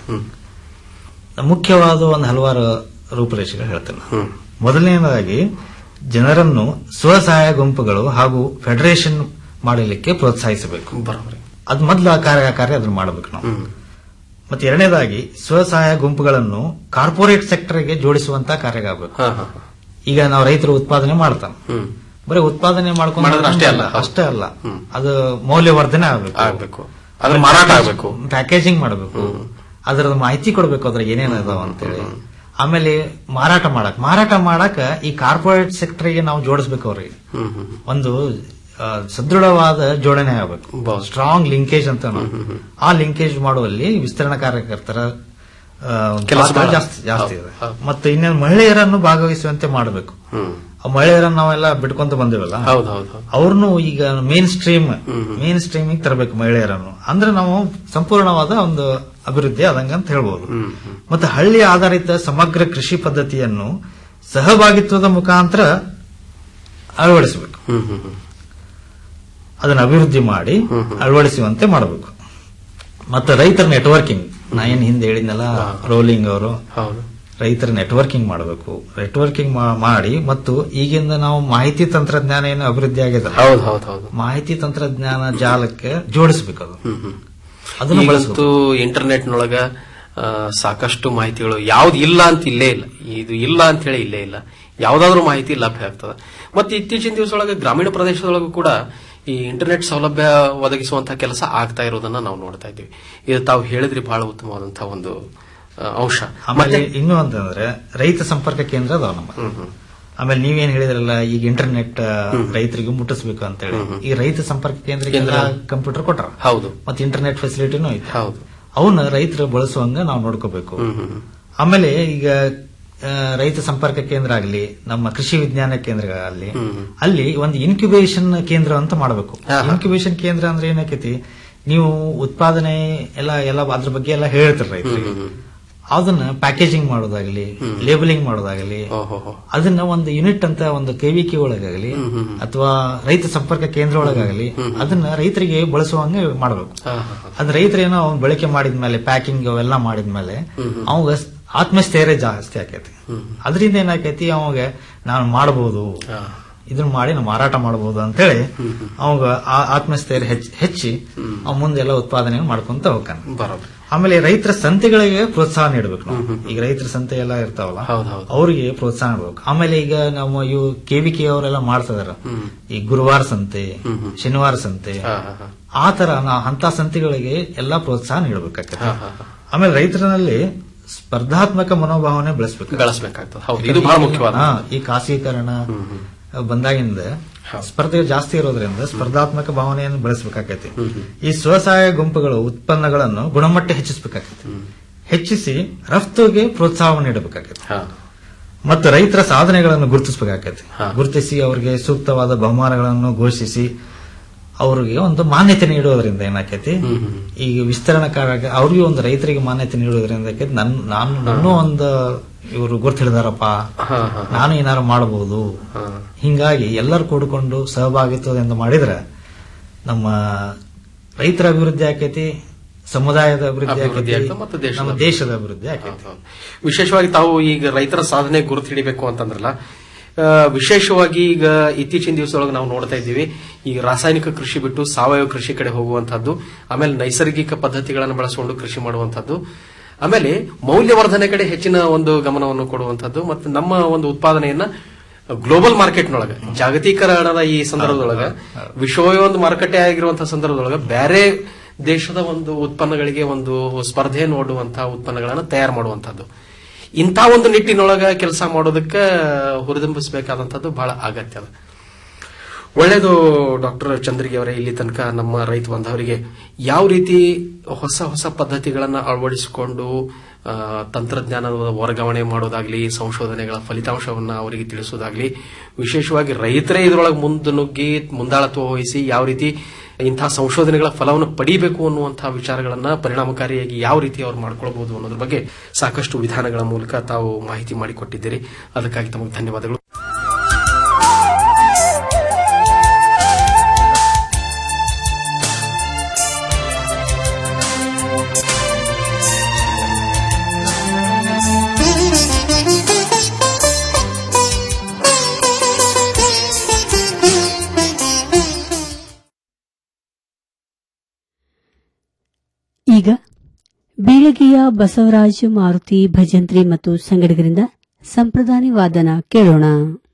ಮುಖ್ಯವಾದ ಒಂದು ಹಲವಾರು ರೂಪುರೇಷೆಗಳು ಹೇಳ್ತೇನೆ ನಾನು. ಮೊದಲನೇದಾಗಿ ಜನರನ್ನು ಸ್ವಸಹಾಯ ಗುಂಪುಗಳು ಹಾಗೂ ಫೆಡರೇಷನ್ ಮಾಡಲಿಕ್ಕೆ ಪ್ರೋತ್ಸಾಹಿಸಬೇಕು ಬರೋಬರಿ ಅದ್ ಮೊದಲ ಕಾರ್ಯ ಕಾರ್ಯ ಅದನ್ನ ಮಾಡಬೇಕು ನಾವು ಮತ್ತೆ ಎರಡನೇದಾಗಿ ಸ್ವಸಹಾಯ ಗುಂಪುಗಳನ್ನು ಕಾರ್ಪೊರೇಟ್ ಸೆಕ್ಟರ್ಗೆ ಜೋಡಿಸುವಂತ ಕಾರ್ಯ ಆಗಬೇಕು ಹಾ ಹಾ ಈಗ ನಾವು ರೈತರು ಉತ್ಪಾದನೆ ಮಾಡ್ತಾನೆ ಹ್ಮ್ ಬರೀ ಉತ್ಪಾದನೆ ಮಾಡ್ಕೊಂಡು ಮಾಡಿದ್ರೆ ಅಷ್ಟೇ ಅಲ್ಲ. ಅಷ್ಟೇ ಅಲ್ಲ ಅದು ಮೌಲ್ಯವರ್ಧನೆ ಆಗಬೇಕು ಆಗ್ಬೇಕು ಅದ್ರ ಮಾರಾಟ ಆಗ್ಬೇಕು ಪ್ಯಾಕೇಜಿಂಗ್ ಮಾಡಬೇಕು ಅದರ ಮಾಹಿತಿ ಕೊಡಬೇಕು ಅದ್ರ ಏನೇನ್ ಅದಾವ ಅಂತೇಳಿ ಆಮೇಲೆ ಮಾರಾಟ ಮಾಡಕ್ ಮಾರಾಟ ಮಾಡಕ ಈ ಕಾರ್ಪೊರೇಟ್ ಸೆಕ್ಟರ್ಗೆ ನಾವು ಜೋಡಿಸ್ಬೇಕು ಅವ್ರಿಗೆ ಹ್ಮ್ ಹ್ಮ್ ಒಂದು ಆ, ಸದೃಢವಾದ ಜೋಡಣೆ ಆಗಬೇಕು ಬಹಳ. ಸ್ಟ್ರಾಂಗ್ ಲಿಂಕೇಜ್ ಅಂತ ನಾವು. ಆ ಲಿಂಕೇಜ್ ಮಾಡುವಲ್ಲಿ ವಿಸ್ತರಣಾ ಕಾರ್ಯಕರ್ತರ ಆ, ಕೆಲಸ ಪಾತ್ರ ಬಹಳ. ಜಾಸ್ತಿ ಜಾಸ್ತಿ ಇದೆ ಹೌದು, ಹೌದು. ಮತ್ತೆ ಇನ್ನೇನು ಮಹಿಳೆಯರನ್ನು ಭಾಗವಹಿಸುವಂತೆ ಮಾಡಬೇಕು ಹ್ಮ್ ಆ ಮಹಿಳೆಯರನ್ನು ನಾವೆಲ್ಲ ಬಿಟ್ಕೊಂತ ಬಂದಿವಲ್ಲ ಹೌದು ಹೌದು ಹೌದು ಅವ್ರನ್ನು ಈಗ ಮೇನ್ ಸ್ಟ್ರೀಮ್ ಮೇನ್ ಸ್ಟ್ರೀಮಿಗೆ ತರಬೇಕು ಮಹಿಳೆಯರನ್ನು ಅಂದ್ರೆ ನಾವು ಸಂಪೂರ್ಣವಾದ ಒಂದು ಅಭಿವೃದ್ಧಿ ಆದಂಗ ಅಂತ ಹೇಳ್ಬೋದು ಮತ್ತೆ ಹಳ್ಳಿ ಆಧಾರಿತ ಸಮಗ್ರ ಕೃಷಿ ಪದ್ಧತಿಯನ್ನು ಸಹಭಾಗಿತ್ವದ ಮುಖಾಂತರ ಅಳವಡಿಸಬೇಕು ಹ್ಮ್ ಹ್ಮ್ ಹ್ಮ್ ಅದನ್ನ ಅಭಿವೃದ್ಧಿ ಮಾಡಿ ಅಳವಡಿಸುವಂತೆ ಮಾಡಬೇಕು ಮತ್ತೆ ರೈತರ ನೆಟ್ವರ್ಕಿಂಗ್ ನಾ ಏನ್ ಹಿಂದೆ ಹೇಳಿದ್ನಲ್ಲ ರೋಲಿಂಗ್ ಅವರು ಹೌದು ರೈತರ ನೆಟ್ವರ್ಕಿಂಗ್ ಮಾಡಬೇಕು ನೆಟ್ವರ್ಕಿಂಗ್ ಮಾಡಿ ಮತ್ತು ಈಗಿಂದ ನಾವು ಮಾಹಿತಿ ತಂತ್ರಜ್ಞಾನ ಏನು ಅಭಿವೃದ್ಧಿ ಆಗಿದೆ ಹೌದು ಹೌದು ಹೌದು ಮಾಹಿತಿ ತಂತ್ರಜ್ಞಾನ ಜಾಲಕ್ಕೆ ಜೋಡಿಸಬೇಕು ಅದು ಹ್ಮ್ ಹ್ಮ್ ಅದನ್ನು ಇವತ್ತು ಬಳಸಬೇಕು ಇಂಟರ್ನೆಟ್ ನೊಳಗ ಆ, ಸಾಕಷ್ಟು ಮಾಹಿತಿಗಳು ಯಾವ್ದು ಇಲ್ಲ ಅಂತ ಇಲ್ಲೇ ಇಲ್ಲ ಇದು ಇಲ್ಲ ಅಂತ ಹೇಳಿ ಇಲ್ಲೇ ಇಲ್ಲ ಯಾವ್ದಾದ್ರು ಮಾಹಿತಿ ಲಭ್ಯ ಆಗ್ತದೆ ಮತ್ತೆ ಇತ್ತೀಚಿನ ದಿವಸದೊಳಗೆ ಗ್ರಾಮೀಣ ಪ್ರದೇಶದೊಳಗೂ ಕೂಡ ಈ ಇಂಟರ್ನೆಟ್ ಸೌಲಭ್ಯ ಒದಗಿಸುವಂತಹ ಕೆಲಸ ಆಗ್ತಾ ಇರೋದನ್ನ ನಾವು ನೋಡ್ತಾ ಇದ್ದೀವಿ ಇದು ತಾವು ಹೇಳಿದ್ರಿ ಬಹಳ ಉತ್ತಮವಾದಂತಹ ಒಂದು ಆ, ಅಂಶ ಆಮೇಲೆ ಇನ್ನೂ ಅಂತಂದ್ರೆ ರೈತ ಸಂಪರ್ಕ ಕೇಂದ್ರ ಅದಾವ ನಮ್ಮ ಆಮೇಲೆ ನೀವೇನ್ ಹೇಳಿದ್ರಲ್ಲ ಈಗ ಇಂಟರ್ನೆಟ್ ರೈತರಿಗೆ ಮುಟ್ಟಿಸ್ಬೇಕು ಅಂತ ಹೇಳಿ ಈ ರೈತ ಸಂಪರ್ಕ ಕೇಂದ್ರಕ್ಕೆ ಕಂಪ್ಯೂಟರ್ ಕೊಟ್ಟಾರ ಹೌದು ಮತ್ತೆ ಇಂಟರ್ನೆಟ್ ಫೆಸಿಲಿಟಿನೂ ಐತೆ ಹೌದು ಅವನ್ನ ರೈತರು ಬಳಸುವಂಗ ನಾವು ನೋಡ್ಕೋಬೇಕು ಆಮೇಲೆ ಈಗ ಆ, ರೈತ ಸಂಪರ್ಕ ಕೇಂದ್ರ ಆಗಲಿ ನಮ್ಮ ಕೃಷಿ ವಿಜ್ಞಾನ ಕೇಂದ್ರ ಆಗಲಿ ಅಲ್ಲಿ ಒಂದು ಇನ್ಕ್ಯುಬೇಷನ್ ಕೇಂದ್ರ ಅಂತ ಮಾಡಬೇಕು ಇನ್ಕ್ಯುಬೇಷನ್ ಕೇಂದ್ರ ಅಂದ್ರೆ ಏನಾಕೈತಿ ನೀವು ಉತ್ಪಾದನೆ ಎಲ್ಲ ಎಲ್ಲ ಅದ್ರ ಬಗ್ಗೆ ಎಲ್ಲ ಹೇಳ್ತಾರೆ ರೈತರಿಗೆ ಅದನ್ನ ಪ್ಯಾಕೇಜಿಂಗ್ ಮಾಡೋದಾಗ್ಲಿ ಲೇಬಲಿಂಗ್ ಮಾಡೋದಾಗಲಿ ಅದನ್ನ ಒಂದು ಯೂನಿಟ್ ಅಂತ ಒಂದು ಕೆವಿಕೆ ಒಳಗಾಗಲಿ ಅಥವಾ ರೈತ ಸಂಪರ್ಕ ಕೇಂದ್ರ ಒಳಗಾಗಲಿ ಅದನ್ನ ರೈತರಿಗೆ ಬಳಸುವಂಗೆ ಮಾಡಬೇಕು ಅದ್ ರೈತರೇನೋ ಅವ್ನ್ ಬಳಕೆ ಮಾಡಿದ್ಮೇಲೆ ಪ್ಯಾಕಿಂಗ್ ಅವೆಲ್ಲ ಮಾಡಿದ್ಮೇಲೆ ಅವಾಗ ಆತ್ಮಸ್ಥೈರ್ಯ ಜಾಸ್ತಿ ಆಕೈತಿ ಅದರಿಂದ ಏನಾಕೈತಿ ಅವಾಗ ನಾನು ಮಾಡಬಹುದು ಇದನ್ನ ಮಾಡಿ ನಾವು ಮಾರಾಟ ಮಾಡಬಹುದು ಅಂತೇಳಿ ಅವಾಗ ಆ ಆತ್ಮಸ್ಥೈರ್ಯ ಹೆಚ್ಚ್- ಹೆಚ್ಚಿ ಅವ್ ಮುಂದೆಲ್ಲ ಉತ್ಪಾದನೆ ಮಾಡ್ಕೊಂತ ಹೋಗ್ತಾನೆ ಬರೋಬ್ರಿ ಆಮೇಲೆ ರೈತರ ಸಂತೆಗಳಿಗೆ ಪ್ರೋತ್ಸಾಹ ನೀಡಬೇಕು ನಾವು ಈಗ ರೈತರ ಸಂತೆ ಎಲ್ಲ ಇರ್ತಾವಲ್ಲ ಅವರಿಗೆ ಪ್ರೋತ್ಸಾಹ ನೀಡಬೇಕು ಆಮೇಲೆ ಈಗ ನಮ್ಮ ಇವು ಕೆವಿಕೆ ಅವರೆಲ್ಲ ಮಾಡ್ತಿದಾರ ಈ ಗುರುವಾರ ಸಂತೆ ಶನಿವಾರ ಸಂತೆ ಆ ತರ ನಾವು ಅಂತ ಸಂತೆಗಳಿಗೆ ಎಲ್ಲಾ ಪ್ರೋತ್ಸಾಹ ನೀಡಬೇಕಾಗ್ತದೆ ಆಮೇಲೆ ರೈತರಲ್ಲಿ ಸ್ಪರ್ಧಾತ್ಮಕ ಮನೋಭಾವನೆ ಬೆಳೆಸಬೇಕು ಬೆಳೆಸಬೇಕಾಗ್ತದೆ ಹೌದು ಇದು ಬಹಳ ಮುಖ್ಯವಾದ ಈ ಖಾಸಗೀಕರಣ ಬಂದಾಗಿಂದ ಸ್ಪರ್ಧೆ ಜಾಸ್ತಿ ಇರೋದ್ರಿಂದ ಸ್ಪರ್ಧಾತ್ಮಕ ಭಾವನೆಯನ್ನು ಬೆಳೆಸಬೇಕಾಗೈತಿ ಈ ಸ್ವಸಹಾಯ ಗುಂಪುಗಳು ಉತ್ಪನ್ನಗಳನ್ನು ಗುಣಮಟ್ಟ ಹೆಚ್ಚಿಸಬೇಕಾಗೈತಿ ಹೆಚ್ಚಿಸಿ ರಫ್ತುಗೆ ಪ್ರೋತ್ಸಾಹ ನೀಡಬೇಕಾಗೈತಿ ಮತ್ತು ರೈತರ ಸಾಧನೆಗಳನ್ನು ಗುರುತಿಸಬೇಕಾಗೈತಿ ಗುರುತಿಸಿ ಅವರಿಗೆ ಸೂಕ್ತವಾದ ಬಹುಮಾನಗಳನ್ನು ಘೋಷಿಸಿ ಅವರಿಗೆ ಒಂದು ಮಾನ್ಯತೆ ನೀಡೋದ್ರಿಂದ ಏನಾಕೈತಿ ಈಗ ವಿಸ್ತರಣಕಾರ ಅವ್ರಿಗೆ ಒಂದು ರೈತರಿಗೆ ಮಾನ್ಯತೆ ನೀಡೋದ್ರಿಂದ ಆಕೈತಿ ನನ್ ನಾನು ನನ್ನ ಒಂದು ಇವರು ಗುರ್ತು ಹಿಡಿದಾರಪ್ಪ ನಾನು ಏನಾರು ಮಾಡಬಹುದು ಹಿಂಗಾಗಿ ಎಲ್ಲರೂ ಕೂಡಿಕೊಂಡು ಸಹಭಾಗಿತ್ವದಿಂದ ಮಾಡಿದ್ರೆ ನಮ್ಮ ರೈತರ ಅಭಿವೃದ್ಧಿ ಆಕೈತಿ ಸಮುದಾಯದ ಅಭಿವೃದ್ಧಿ ಅಭಿವೃದ್ಧಿ ಆಕೈತಿ ಆಗ್ತದೆ ಮತ್ತು ದೇಶದ ನಮ್ಮ ದೇಶದ ಅಭಿವೃದ್ಧಿ ಆಕೈತಿ ವಿಶೇಷವಾಗಿ ತಾವು ಈಗ ರೈತರ ಸಾಧನೆ ಗುರುತು ಹಿಡಿಬೇಕು ಅಂತಂದ್ರಲ್ಲ ಆ, ವಿಶೇಷವಾಗಿ ಈಗ ಇತ್ತೀಚಿನ ದಿವಸದೊಳಗೆ ನಾವು ನೋಡ್ತಾ ಇದ್ದೀವಿ ಈಗ ರಾಸಾಯನಿಕ ಕೃಷಿ ಬಿಟ್ಟು ಸಾವಯವ ಕೃಷಿ ಕಡೆ ಹೋಗುವಂತಹದ್ದು ಆಮೇಲೆ ನೈಸರ್ಗಿಕ ಪದ್ಧತಿಗಳನ್ನು ಬಳಸಿಕೊಂಡು ಕೃಷಿ ಮಾಡುವಂತಹದ್ದು ಆಮೇಲೆ ಮೌಲ್ಯವರ್ಧನೆ ಕಡೆ ಹೆಚ್ಚಿನ ಒಂದು ಗಮನವನ್ನು ಕೊಡುವಂತಹದ್ದು ಮತ್ತು ನಮ್ಮ ಒಂದು ಉತ್ಪಾದನೆಯನ್ನ ಗ್ಲೋಬಲ್ ಮಾರ್ಕೆಟ್ನೊಳಗ ಜಾಗತೀಕರಣದ ಈ ಸಂದರ್ಭದೊಳಗ ವಿಶ್ವವೇ ಒಂದು ಮಾರುಕಟ್ಟೆ ಆಗಿರುವಂತಹ ಸಂದರ್ಭದೊಳಗ ಬೇರೆ ದೇಶದ ಒಂದು ಉತ್ಪನ್ನಗಳಿಗೆ ಒಂದು ಸ್ಪರ್ಧೆ ನೋಡುವಂತಹ ಉತ್ಪನ್ನಗಳನ್ನು ತಯಾರು ಮಾಡುವಂತಹದ್ದು ಇಂಥ ಒಂದು ನಿಟ್ಟಿನೊಳಗ ಕೆಲಸ ಮಾಡೋದಕ್ಕೆ ಹುರಿದುಂಬಿಸಬೇಕಾದಂಥದ್ದು ಬಹಳ ಅಗತ್ಯ ಅದ ಒಳ್ಳೆಯದು ಡಾಕ್ಟರ್ ಚಂದ್ರಿಗೆ ಅವರೇ ಇಲ್ಲಿ ತನಕ ನಮ್ಮ ರೈತ ಬಾಂಧವರಿಗೆ ಯಾವ ರೀತಿ ಹೊಸ ಹೊಸ ಪದ್ಧತಿಗಳನ್ನ ಅಳವಡಿಸಿಕೊಂಡು ಆ, ತಂತ್ರಜ್ಞಾನದ ವರ್ಗಾವಣೆ ಮಾಡೋದಾಗ್ಲಿ ಸಂಶೋಧನೆಗಳ ಫಲಿತಾಂಶವನ್ನ ಅವರಿಗೆ ತಿಳಿಸೋದಾಗ್ಲಿ ವಿಶೇಷವಾಗಿ ರೈತರೇ ಇದರೊಳಗೆ ಮುಂದೆ ನುಗ್ಗಿ ಮುಂದಾಳತ್ವ ವಹಿಸಿ ಯಾವ ರೀತಿ ಇಂತಹ ಸಂಶೋಧನೆಗಳ ಫಲವನ್ನು ಪಡಿಬೇಕು ಅನ್ನುವಂತಹ ವಿಚಾರಗಳನ್ನ ಪರಿಣಾಮಕಾರಿಯಾಗಿ ಯಾವ ರೀತಿ ಅವ್ರು ಮಾಡ್ಕೊಳ್ಬಹುದು ಅನ್ನೋದ್ರ ಬಗ್ಗೆ ಸಾಕಷ್ಟು ವಿಧಾನಗಳ ಮೂಲಕ ತಾವು ಮಾಹಿತಿ ಮಾಡಿಕೊಟ್ಟಿದ್ದೀರಿ ಅದಕ್ಕಾಗಿ ತಮಗೆ ಧನ್ಯವಾದಗಳು ಈಗ ಬೀಳಗಿಯ ಬಸವರಾಜ ಮಾರುತಿ ಭಜಂತ್ರಿ ಮತ್ತು ಸಂಗಡಿಗರಿಂದ ಸಂಪ್ರದಾನಿ ವಾದನ ಕೇಳೋಣ